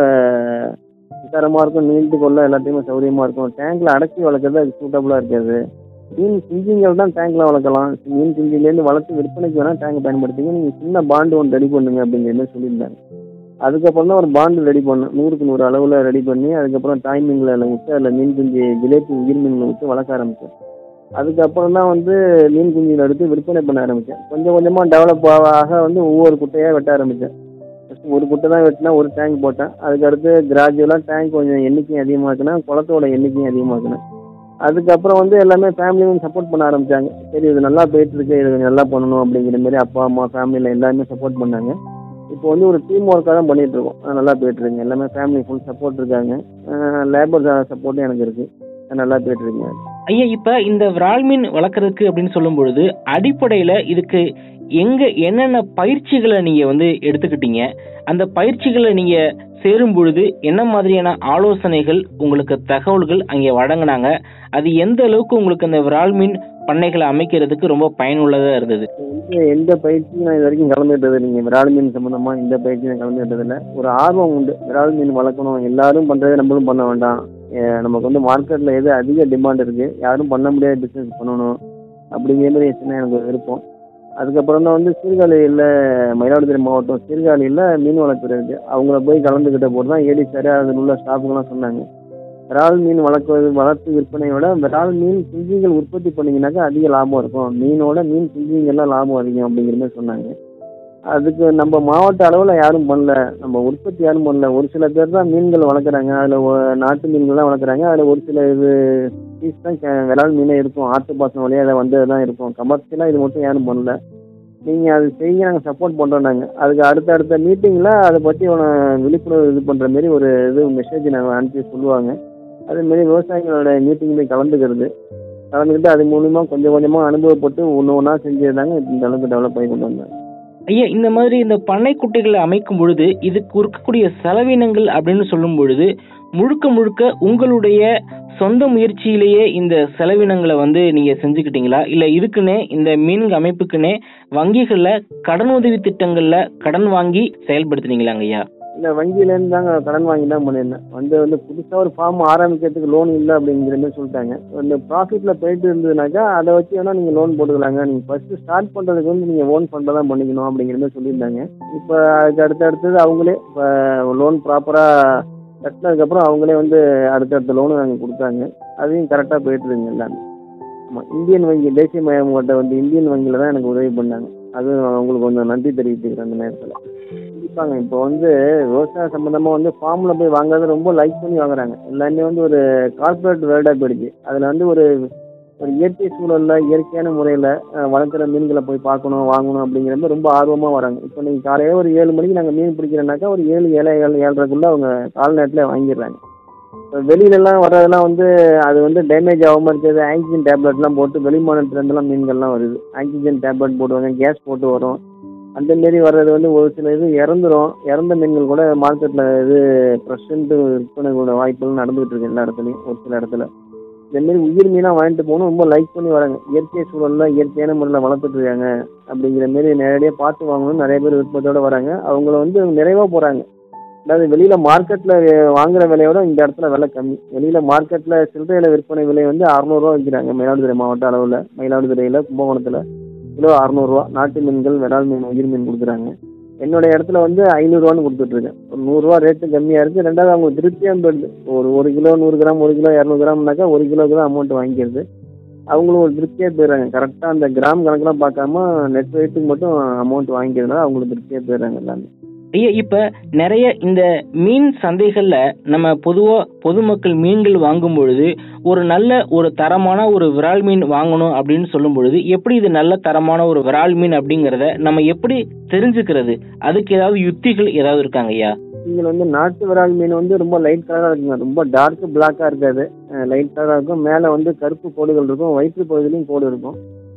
விசாரமாக இருக்கும் நீண்டு கொள்ள எல்லாத்தையுமே சௌகரியமாக இருக்கும் டேங்க்ல அடக்கி வளர்க்குறது அது சூட்டபுளாக இருக்காது மீன் குஞ்சுங்கள் தான் டேங்க்ல வளர்க்கலாம் மீன் குஞ்சுலேருந்து வளர்த்து விற்பனைக்கு வேணால் டேங்க் பயன்படுத்திங்க நீங்கள் சின்ன பாண்டு ஒன்று ரெடி பண்ணுங்க அப்படிங்கிற மாதிரி சொல்லியிருந்தாங்க அதுக்கப்புறம் தான் ஒரு பாண்டு ரெடி பண்ணோம் நூறுக்கு நூறு அளவில் ரெடி பண்ணி அதுக்கப்புறம் தாய் மீன்களை அதில் விட்டு அதில் மீன் குஞ்சு ஜிலேபி உயிர் மீன்களை விட்டு வளர்க்க ஆரம்பித்தேன் அதுக்கப்புறம் தான் வந்து மீன் குஞ்சுகளை எடுத்து விற்பனை பண்ண ஆரம்பித்தேன் கொஞ்சம் கொஞ்சமாக டெவலப் ஆக ஆக வந்து ஒவ்வொரு குட்டையாக வெட்ட ஆரம்பித்தேன் ஃபஸ்ட்டு ஒரு குட்டை தான் வெட்டினா ஒரு டேங்க் போட்டேன் அதுக்கடுத்து கிராஜுவலாக டேங்க் கொஞ்சம் எண்ணிக்கையும் அதிகமாக்குனேன் குளத்தோட எண்ணிக்கையும் அதிகமாக்குனேன் அதுக்கப்புறம் வந்து எல்லாமே ஃபேமிலியும் சப்போர்ட் பண்ண ஆரம்பிச்சாங்க சரி இது நல்லா போயிட்டு இருக்கு இது கொஞ்சம் நல்லா பண்ணணும் அப்படிங்கிற மாதிரி அப்பா அம்மா ஃபேமிலியில் எல்லாருமே சப்போர்ட் பண்ணாங்க இப்போ வந்து ஒரு டீம் ஒர்க்காக தான் பண்ணிட்டு இருக்கோம் அது நல்லா போயிட்டு இருக்குங்க எல்லாமே ஃபேமிலி ஃபுல் சப்போர்ட் இருக்காங்க லேபர் சப்போர்ட்டும் எனக்கு இருக்கு அது நல்லா போயிட்டு இருக்குங்க ஐயா இப்ப இந்த விரால் மீன் வளர்க்கறதுக்கு அப்படின்னு சொல்லும் பொழுது அடிப்படையில இதுக்கு எங்க என்னென்ன பயிற்சிகளை நீங்க வந்து எடுத்துக்கிட்டீங்க அந்த பயிற்சிகளை நீங்க சேரும் பொழுது என்ன மாதிரியான ஆலோசனைகள் உங்களுக்கு தகவல்கள் அங்கே வழங்கினாங்க அது எந்த அளவுக்கு உங்களுக்கு அந்த விரால் மீன் பண்ணைகளை அமைக்கிறதுக்கு ரொம்ப பயனுள்ளதா இருந்தது எந்த எந்த பயிற்சியும் நான் இது வரைக்கும் கலந்துக்கிட்டது இல்லைங்க விரால் மீன் சம்மந்தமா எந்த பயிற்சியும் நான் கலந்துக்கிட்டது இல்லை ஒரு ஆர்வம் உண்டு விரால் மீன் வளர்க்கணும் எல்லாரும் பண்றதை நம்மளும் பண்ண வேண்டாம் அஹ் நமக்கு வந்து மார்க்கெட்ல எது அதிக டிமாண்ட் இருக்கு யாரும் பண்ண முடியாத பிசினஸ் பண்ணணும் அப்படிங்கிற மாதிரி சின்ன எனக்கு ஒரு விருப்பம் அதுக்கப்புறம் தான் வந்து சீர்காழியில் மயிலாடுதுறை மாவட்டம் சீர்காழியில் மீன் வளர்ப்பு இருக்கு அவங்கள போய் கலந்துக்கிட்ட போது தான் ஏடி சார் அதில் உள்ள ஸ்டாஃபுங்கெல்லாம் சொன்னாங்க விரால் மீன் வளர்க்குவது வளர்த்து விற்பனையோட விரால் மீன் குஞ்சுகள் உற்பத்தி பண்ணீங்கன்னாக்கா அதிக லாபம் இருக்கும் மீனோட மீன் குஞ்சுங்கள்லாம் லாபம் அதிகம் அப்படிங்கிற மாதிரி சொன்னாங்க அதுக்கு நம்ம மாவட்ட அளவில் யாரும் பண்ணல நம்ம உற்பத்தி யாரும் பண்ணல ஒரு சில பேர் தான் மீன்கள் வளர்க்குறாங்க அதில் நாட்டு மீன்கள் தான் வளர்க்குறாங்க அதில் ஒரு சில இது பீஸ் தான் கே- விரால் மீனே இருக்கும் ஆற்று பாசனம் வழியாக அதை வந்தது தான் இருக்கும் கமர்ஷியலாக இது மட்டும் யாரும் பண்ணல நீங்கள் அது செய்ய நாங்கள் சப்போர்ட் பண்ணுறோம் நாங்கள் அதுக்கு அடுத்த அடுத்த மீட்டிங்கில் அதை பற்றி விழிப்புணர்வு இது பண்ணுற மாரி ஒரு இது மெசேஜ் நாங்கள் அனுப்பி சொல்லுவாங்க அதேமாரி விவசாயிகளோட மீட்டிங்கில் கலந்துக்கிறது கலந்துக்கிட்டு அது மூலிமா கொஞ்சம் கொஞ்சமாக அனுபவப்பட்டு ஒன்று ஒன்றா செஞ்சுருந்தாங்க இந்த அளவுக்கு டெவலப் பண்ணி கொண்டு வந்தாங்க ஐயா இந்த மாதிரி இந்த பண்ணை குட்டைகளை அமைக்கும் பொழுது இதுக்கு இருக்கக்கூடிய செலவினங்கள் அப்படின்னு சொல்லும் பொழுது முழுக்க முழுக்க உங்களுடைய சொந்த முயற்சியிலேயே இந்த செலவினங்களை வந்து நீங்க செஞ்சுக்கிட்டீங்களா இல்ல இதுக்குன்னே இந்த மீன் அமைப்புக்குன்னே வங்கிகள்ல கடன் உதவி திட்டங்கள்ல கடன் வாங்கி செயல்படுத்துனீங்களாங்க ஐயா இல்லை வங்கியிலேருந்து தாங்க கடன் வாங்கி தான் பண்ணியிருந்தேன் வந்து வந்து புதுசாக ஒரு ஃபார்ம் ஆரம்பிக்கிறதுக்கு லோன் இல்லை அப்படிங்கிற மாதிரி சொல்லிட்டாங்க இந்த ப்ராஃபிட்டில் போயிட்டு இருந்ததுனாக்கா அதை வச்சு வேணால் நீங்கள் லோன் போட்டுக்கலாங்க நீங்கள் ஃபஸ்ட்டு ஸ்டார்ட் பண்ணுறதுக்கு வந்து நீங்கள் ஓன் ஃபண்டை தான் பண்ணிக்கணும் அப்படிங்கிற மாதிரி சொல்லியிருந்தாங்க இப்போ அதுக்கு அடுத்து அடுத்தது அவங்களே இப்போ லோன் ப்ராப்பராக கட்டினதுக்கப்புறம் அவங்களே வந்து அடுத்தடுத்த லோனு நாங்கள் கொடுத்தாங்க அதையும் கரெக்டாக போயிட்டு இருக்குங்க எல்லாமே ஆமாம் இந்தியன் வங்கி தேசிய மயமாட்ட வந்து இந்தியன் வங்கியில் தான் எனக்கு உதவி பண்ணாங்க அது அவங்களுக்கு கொஞ்சம் நன்றி தெரிவித்துக்கிறேன் அந்த நேரத்தில் கண்டிப்பாங்க இப்போ வந்து விவசாய சம்மந்தமாக வந்து ஃபார்மில் போய் வாங்குறது ரொம்ப லைக் பண்ணி வாங்குறாங்க எல்லாமே வந்து ஒரு கார்ப்பரேட் வேர்டாக போயிடுச்சு அதில் வந்து ஒரு ஒரு இயற்கை சூழலில் இயற்கையான முறையில் வளர்க்குற மீன்களை போய் பார்க்கணும் வாங்கணும் அப்படிங்கிற மாதிரி ரொம்ப ஆர்வமாக வராங்க இப்போ நீங்கள் காலையில் ஒரு ஏழு மணிக்கு நாங்கள் மீன் பிடிக்கிறோன்னாக்கா ஒரு ஏழு ஏழை ஏழு ஏழரைக்குள்ளே அவங்க கால் நேரத்தில் வாங்கிடுறாங்க இப்போ வெளியிலலாம் வர்றதெல்லாம் வந்து அது வந்து டேமேஜ் ஆகாமல் இருக்கிறது ஆக்சிஜன் டேப்லெட்லாம் போட்டு வெளிமாநிலத்துலேருந்துலாம் மீன்கள்லாம் வருது ஆக்சிஜன் டேப்லெட் போடுவாங்க கேஸ் போட்டு வரும் அந்த மாரி வர்றது வந்து ஒரு சில இது இறந்துரும் இறந்த மீன்கள் கூட மார்க்கெட்டில் இது ப்ரெசண்ட்டு விற்பனை கூட வாய்ப்புகள் நடந்துகிட்டு இருக்கு எல்லா இடத்துலையும் ஒரு சில இடத்துல இதேமாரி உயிர் மீனாக வாங்கிட்டு போகணும் ரொம்ப லைக் பண்ணி வராங்க இயற்கை சூழலில் இயற்கையான முறையில் வளர்த்துட்டு இருக்காங்க அப்படிங்கிற மாரி நேரடியாக பார்த்து வாங்கணும்னு நிறைய பேர் விருப்பத்தோட வராங்க அவங்கள வந்து நிறைவாக போகிறாங்க அதாவது வெளியில் மார்க்கெட்டில் வாங்குற விலையோட இந்த இடத்துல விலை கம்மி வெளியில் மார்க்கெட்டில் சில்லறையில் விற்பனை விலை வந்து அறநூறுவா விற்கிறாங்க மயிலாடுதுறை மாவட்ட அளவில் மயிலாடுதுறையில் கும்பகோணத்தில் கிலோ அறநூறுவா நாட்டு மீன்கள் விரால் மீன் உயிர் மீன் கொடுக்குறாங்க என்னோட இடத்துல வந்து ஐநூறுரூவான்னு கொடுத்துட்ருக்கேன் ஒரு நூறுரூவா ரேட்டு கம்மியாக இருக்குது ரெண்டாவது அவங்க திருப்தியாக போயிடுது ஒரு ஒரு கிலோ நூறு கிராம் ஒரு கிலோ இரநூறு கிராம்னாக்கா ஒரு கிலோக்கு தான் அமௌண்ட் வாங்கிக்கிறது அவங்களும் ஒரு திருப்தியாக போயிடுறாங்க கரெக்டாக அந்த கிராம் கணக்கெலாம் பார்க்காம நெட் ரேட்டுக்கு மட்டும் அமௌண்ட் வாங்கிக்கிறதுனால அவங்களுக்கு திருப்தியாக போயிடுறாங்க எல்லாமே ஐயா இப்ப நிறைய இந்த மீன் சந்தைகள்ல நம்ம பொதுவா பொதுமக்கள் மீன்கள் வாங்கும் பொழுது ஒரு நல்ல ஒரு தரமான ஒரு விரால் மீன் வாங்கணும் அப்படின்னு சொல்லும் பொழுது எப்படி இது நல்ல தரமான ஒரு விரால் மீன் அப்படிங்கறத நம்ம எப்படி தெரிஞ்சுக்கிறது அதுக்கு ஏதாவது யுத்திகள் ஏதாவது இருக்காங்க ஐயா நீங்கள் வந்து நாட்டு விரால் மீன் வந்து ரொம்ப லைட் கலராக இருக்குங்க ரொம்ப டார்க் பிளாக்காக இருக்காது லைட் கலராக இருக்கும் மேலே வந்து கருப்பு கோடுகள் இருக்கும் வயிற்று பகுதியிலையும் கோடு இருக்கும்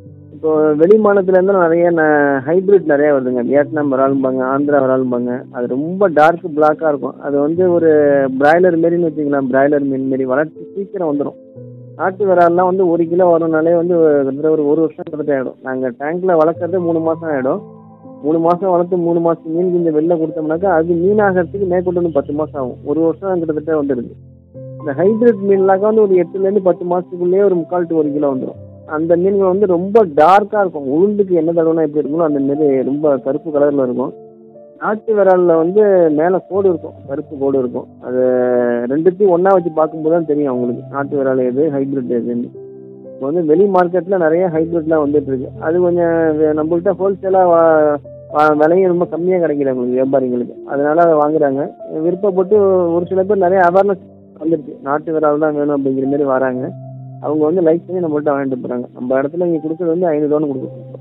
இப்போ வெளி மாநிலத்துல இருந்து நிறைய ஹைபிரிட் நிறைய வருதுங்க வியட்நாம் விராலும்பாங்க ஆந்திரா விராலும்பாங்க அது ரொம்ப டார்க் பிளாக்கா இருக்கும் அது வந்து ஒரு பிராய்லர் மாரின்னு வச்சுக்கலாம் பிராய்லர் மீன் மாரி வளர்ச்சி சீக்கிரம் வந்துடும் நாட்டு விரால்லாம் வந்து ஒரு கிலோ வரணும்னாலே வந்து கிட்டத்தட்ட ஒரு ஒரு வருஷம் கிட்டத்தட்ட ஆகிடும் நாங்கள் டேங்க்ல வளர்க்குறது மூணு மாதம் ஆகிடும் மூணு மாதம் வளர்த்து மூணு மாதம் மீன் குஞ்சு வெளில கொடுத்தோம்னாக்கா அது மீன் ஆகிறதுக்கு மேற்கொண்டு வந்து பத்து மாதம் ஆகும் ஒரு வருஷம் கிட்டத்தட்ட வந்துடுது இந்த ஹைபிரிட் மீன்லாக்கா வந்து ஒரு எட்டுலேருந்து பத்து மாதத்துக்குள்ளேயே ஒரு முக்கால் டு ஒரு கிலோ வந்துடும் அந்த மீன்கள் வந்து ரொம்ப டார்க்காக இருக்கும் உளுந்துக்கு என்ன தடவைனா எப்படி இருக்குமோ அந்த மாரி ரொம்ப கருப்பு கலரில் இருக்கும் நாட்டு விராலில் வந்து மேலே கோடு இருக்கும் கருப்பு கோடு இருக்கும் அது ரெண்டுத்தையும் ஒன்றா வச்சு பார்க்கும்போது தான் தெரியும் அவங்களுக்கு நாட்டு விரால் எது ஹைபிரிட் எதுன்னு இப்போ வந்து வெளி மார்க்கெட்டில் நிறைய ஹைபிரிட்லாம் வந்துட்டு இருக்கு அது கொஞ்சம் வே- நம்மள்கிட்ட ஹோல்சேலாக விலையும் ரொம்ப கம்மியாக கிடைக்குது அவங்களுக்கு வியாபாரிங்களுக்கு அதனால அதை வாங்குறாங்க விருப்பப்பட்டு ஒரு சில பேர் நிறைய அவேர்னஸ் வந்துருச்சு நாட்டு விரால் தான் வேணும் அப்படிங்கிற மாதிரி வராங்க அவங்க வந்து லைக் பண்ணி நம்மள்ட்ட வாங்கிட்டு போகிறாங்க நம்ம இடத்துல இங்கே கொடுக்குறது வந்து ஐநூறுவான்னு கொடுக்குறோம்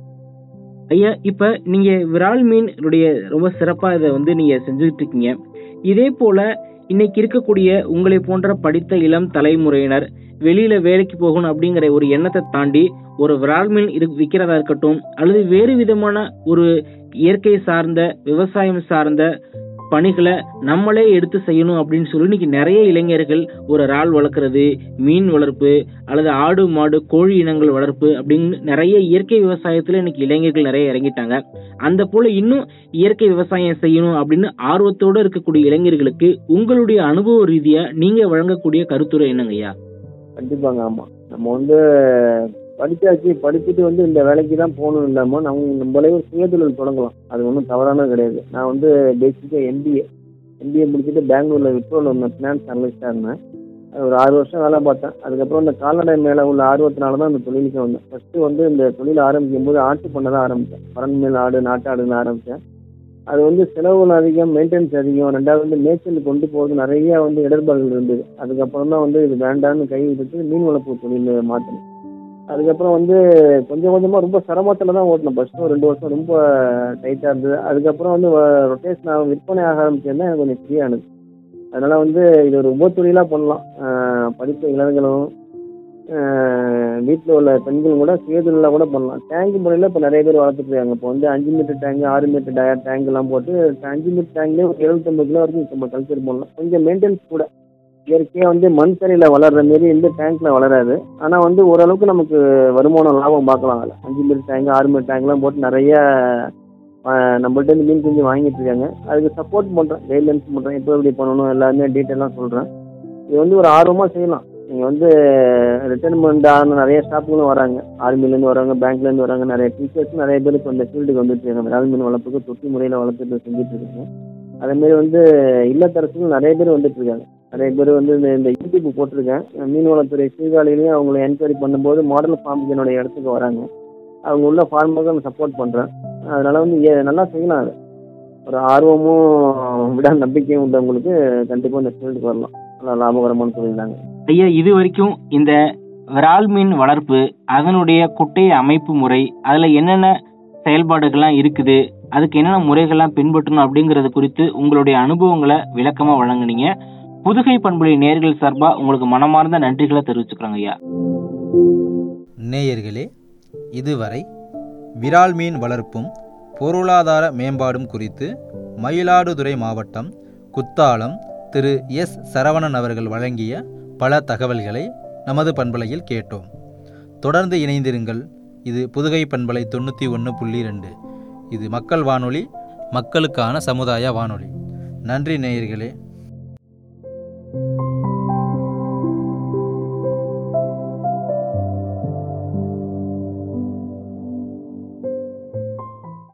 ஐயா இப்ப நீங்க விரால் மீனுடைய ரொம்ப சிறப்பா இதை வந்து நீங்க செஞ்சுட்டு இருக்கீங்க இதே போல இன்னைக்கு இருக்கக்கூடிய உங்களை போன்ற படித்த இளம் தலைமுறையினர் வெளியில வேலைக்கு போகணும் அப்படிங்கிற ஒரு எண்ணத்தை தாண்டி ஒரு விரால் மீன் இரு விற்கிறதா இருக்கட்டும் அல்லது வேறு விதமான ஒரு இயற்கை சார்ந்த விவசாயம் சார்ந்த பணிகளை நம்மளே எடுத்து செய்யணும் அப்படின்னு சொல்லி இன்னைக்கு நிறைய இளைஞர்கள் ஒரு இறால் வளர்க்குறது மீன் வளர்ப்பு அல்லது ஆடு மாடு கோழி இனங்கள் வளர்ப்பு அப்படின்னு நிறைய இயற்கை விவசாயத்துல இன்னைக்கு இளைஞர்கள் நிறைய இறங்கிட்டாங்க அந்த போல இன்னும் இயற்கை விவசாயம் செய்யணும் அப்படின்னு ஆர்வத்தோட இருக்கக்கூடிய இளைஞர்களுக்கு உங்களுடைய அனுபவ ரீதியா நீங்க வழங்கக்கூடிய கருத்துரை என்னங்க ஐயா கண்டிப்பாங்க ஆமாம் நம்ம வந்து படிச்சாச்சு படிச்சுட்டு வந்து இந்த வேலைக்கு தான் போகணும் இல்லாமல் நம்ம நம்மளே ஒரு சுயதொழில் தொடங்கலாம் அது ஒன்றும் தவறானது கிடையாது நான் வந்து பேசிக்காக எம்பிஏ எம்பிஏ முடிச்சுட்டு பெங்களூரில் விப்ரோவில் இருந்தேன் ஃபினான்ஸ் அனலிஸ்டாக இருந்தேன் அது ஒரு ஆறு வருஷம் வேலை பார்த்தேன் அதுக்கப்புறம் இந்த கால்நடை மேலே உள்ள ஆர்வத்தினால தான் இந்த தொழிலுக்கு வந்தேன் ஃபஸ்ட்டு வந்து இந்த தொழில் ஆரம்பிக்கும் போது ஆட்டு பண்ண தான் ஆரம்பித்தேன் பரன் மேல் ஆடு நாட்டாடுன்னு ஆரம்பித்தேன் அது வந்து செலவுகள் அதிகம் மெயின்டெனன்ஸ் அதிகம் ரெண்டாவது வந்து மேய்ச்சல் கொண்டு போகிறது நிறைய வந்து இடர்பாடுகள் இருந்தது அதுக்கப்புறம் தான் வந்து இது வேண்டாம்னு கை விட்டுட்டு மீன் வளர்ப்பு தொழில் மாற்றினேன் அதுக்கப்புறம் வந்து கொஞ்சம் கொஞ்சமாக ரொம்ப சிரமத்தில் தான் ஓட்டினேன் ஃபஸ்ட்டு ஒரு ரெண்டு வருஷம் ரொம்ப டைட்டாக இருந்தது அதுக்கப்புறம் வந்து ரொட்டேஷன் ஆக விற்பனை ஆக ஆரம்பிச்சேன்னா எனக்கு கொஞ்சம் ஃப்ரீயானது அதனால் வந்து இது ஒரு உப தொழிலாக பண்ணலாம் ஆஹ் படித்த இளைஞர்களும் வீட்டில் உள்ள பெண்களும் கூட சுயதொழிலாக கூட பண்ணலாம் டேங்க் முறையில் இப்போ நிறைய பேர் வளர்த்துட்டு இருக்காங்க இப்போ வந்து அஞ்சு மீட்டர் டேங்க் ஆறு மீட்டர் டயர் டேங்க் எல்லாம் போட்டு அஞ்சு மீட்டர் டேங்க்லேயே ஒரு எழுபத்தொம்பது கிலோ வரைக்கும் இப்போ நம்ம கல்ச்சர் பண்ணலாம் கொஞ்சம் மெயின்டெனன்ஸ் கூட இயற்கையாக வந்து மண் தரையில் வளர்ற மாரி இந்த டேங்க்ல வளராது ஆனால் வந்து ஓரளவுக்கு நமக்கு வருமானம் லாபம் பார்க்கலாம் அதில் அஞ்சு மீட்டர் டேங்க் ஆறு மீட்டர் டேங்க்லாம் போட்டு நிறைய ஆஹ் நம்மள்ட்ட இருந்து மீன் குஞ்சு வாங்கிட்டு இருக்காங்க அதுக்கு சப்போர்ட் பண்ணுறேன் கைட்லைன்ஸ் பண்ணுறேன் எப்போ எப்படி பண்ணணும் எல்லாமே டீட்டெயிலாக சொல்கிறேன் இது வந்து ஒரு ஆர்வமாக செய்யலாம் நீங்கள் வந்து ரிட்டைர்மெண்ட் ஆன நிறைய ஸ்டாஃப்களும் வராங்க ஆர்மிலேருந்து வராங்க பேங்க்லேருந்து வராங்க நிறைய டீச்சர்ஸ் நிறைய பேர் இப்போ இந்த ஃபீல்டுக்கு வந்துட்டு இருக்காங்க விரால் மீன் வளர்ப்புக்கு தொட்டி முறையில் வளர்த்துட்டு செஞ்சுட்டு இருக்காங்க அதேமாரி வந்து இல்லத்தரசுகள் நிறைய பேர் வந்துட்டு இருக்காங்க நிறைய பேர் வந்து இந்த இந்த யூடியூப் போட்டிருக்கேன் மீன்வளத்துறை சீர்காழியிலையும் அவங்களை என்கொயரி பண்ணும்போது மாடல் ஃபார்முக்கு என்னுடைய இடத்துக்கு வராங்க அவங்க உள்ள ஃபார்முக்கு நான் சப்போர்ட் பண்ணுறேன் அதனால வந்து ஏ- நல்லா செய்யலாம் அது ஒரு ஆர்வமும் விட நம்பிக்கையும் உள்ளவங்களுக்கு கண்டிப்பாக இந்த ஃபீல்டுக்கு வரலாம் நல்லா லாபகரமான தொழில் தாங்க ஐயா இது வரைக்கும் இந்த விரால் மீன் வளர்ப்பு அதனுடைய குட்டை அமைப்பு முறை அதுல என்னென்ன செயல்பாடுகள்லாம் இருக்குது அதுக்கு என்னென்ன முறைகள்லாம் பின்பற்றணும் அப்படிங்கறது குறித்து உங்களுடைய அனுபவங்களை விளக்கமா வழங்குனீங்க புதுகை பண்புலை நேர்கள் சார்பா உங்களுக்கு மனமார்ந்த நன்றிகளை தெரிவிச்சுக்கிறோங்க ஐயா நேயர்களே இதுவரை விரால் மீன் வளர்ப்பும் பொருளாதார மேம்பாடும் குறித்து மயிலாடுதுறை மாவட்டம் குத்தாலம் திரு எஸ் சரவணன் அவர்கள் வழங்கிய பல தகவல்களை நமது பண்பலையில் கேட்டோம் தொடர்ந்து இணைந்திருங்கள் இது புதுகை பண்பலை தொண்ணூற்றி ஒன்று புள்ளி ரெண்டு இது மக்கள் வானொலி மக்களுக்கான சமுதாய வானொலி நன்றி நேயர்களே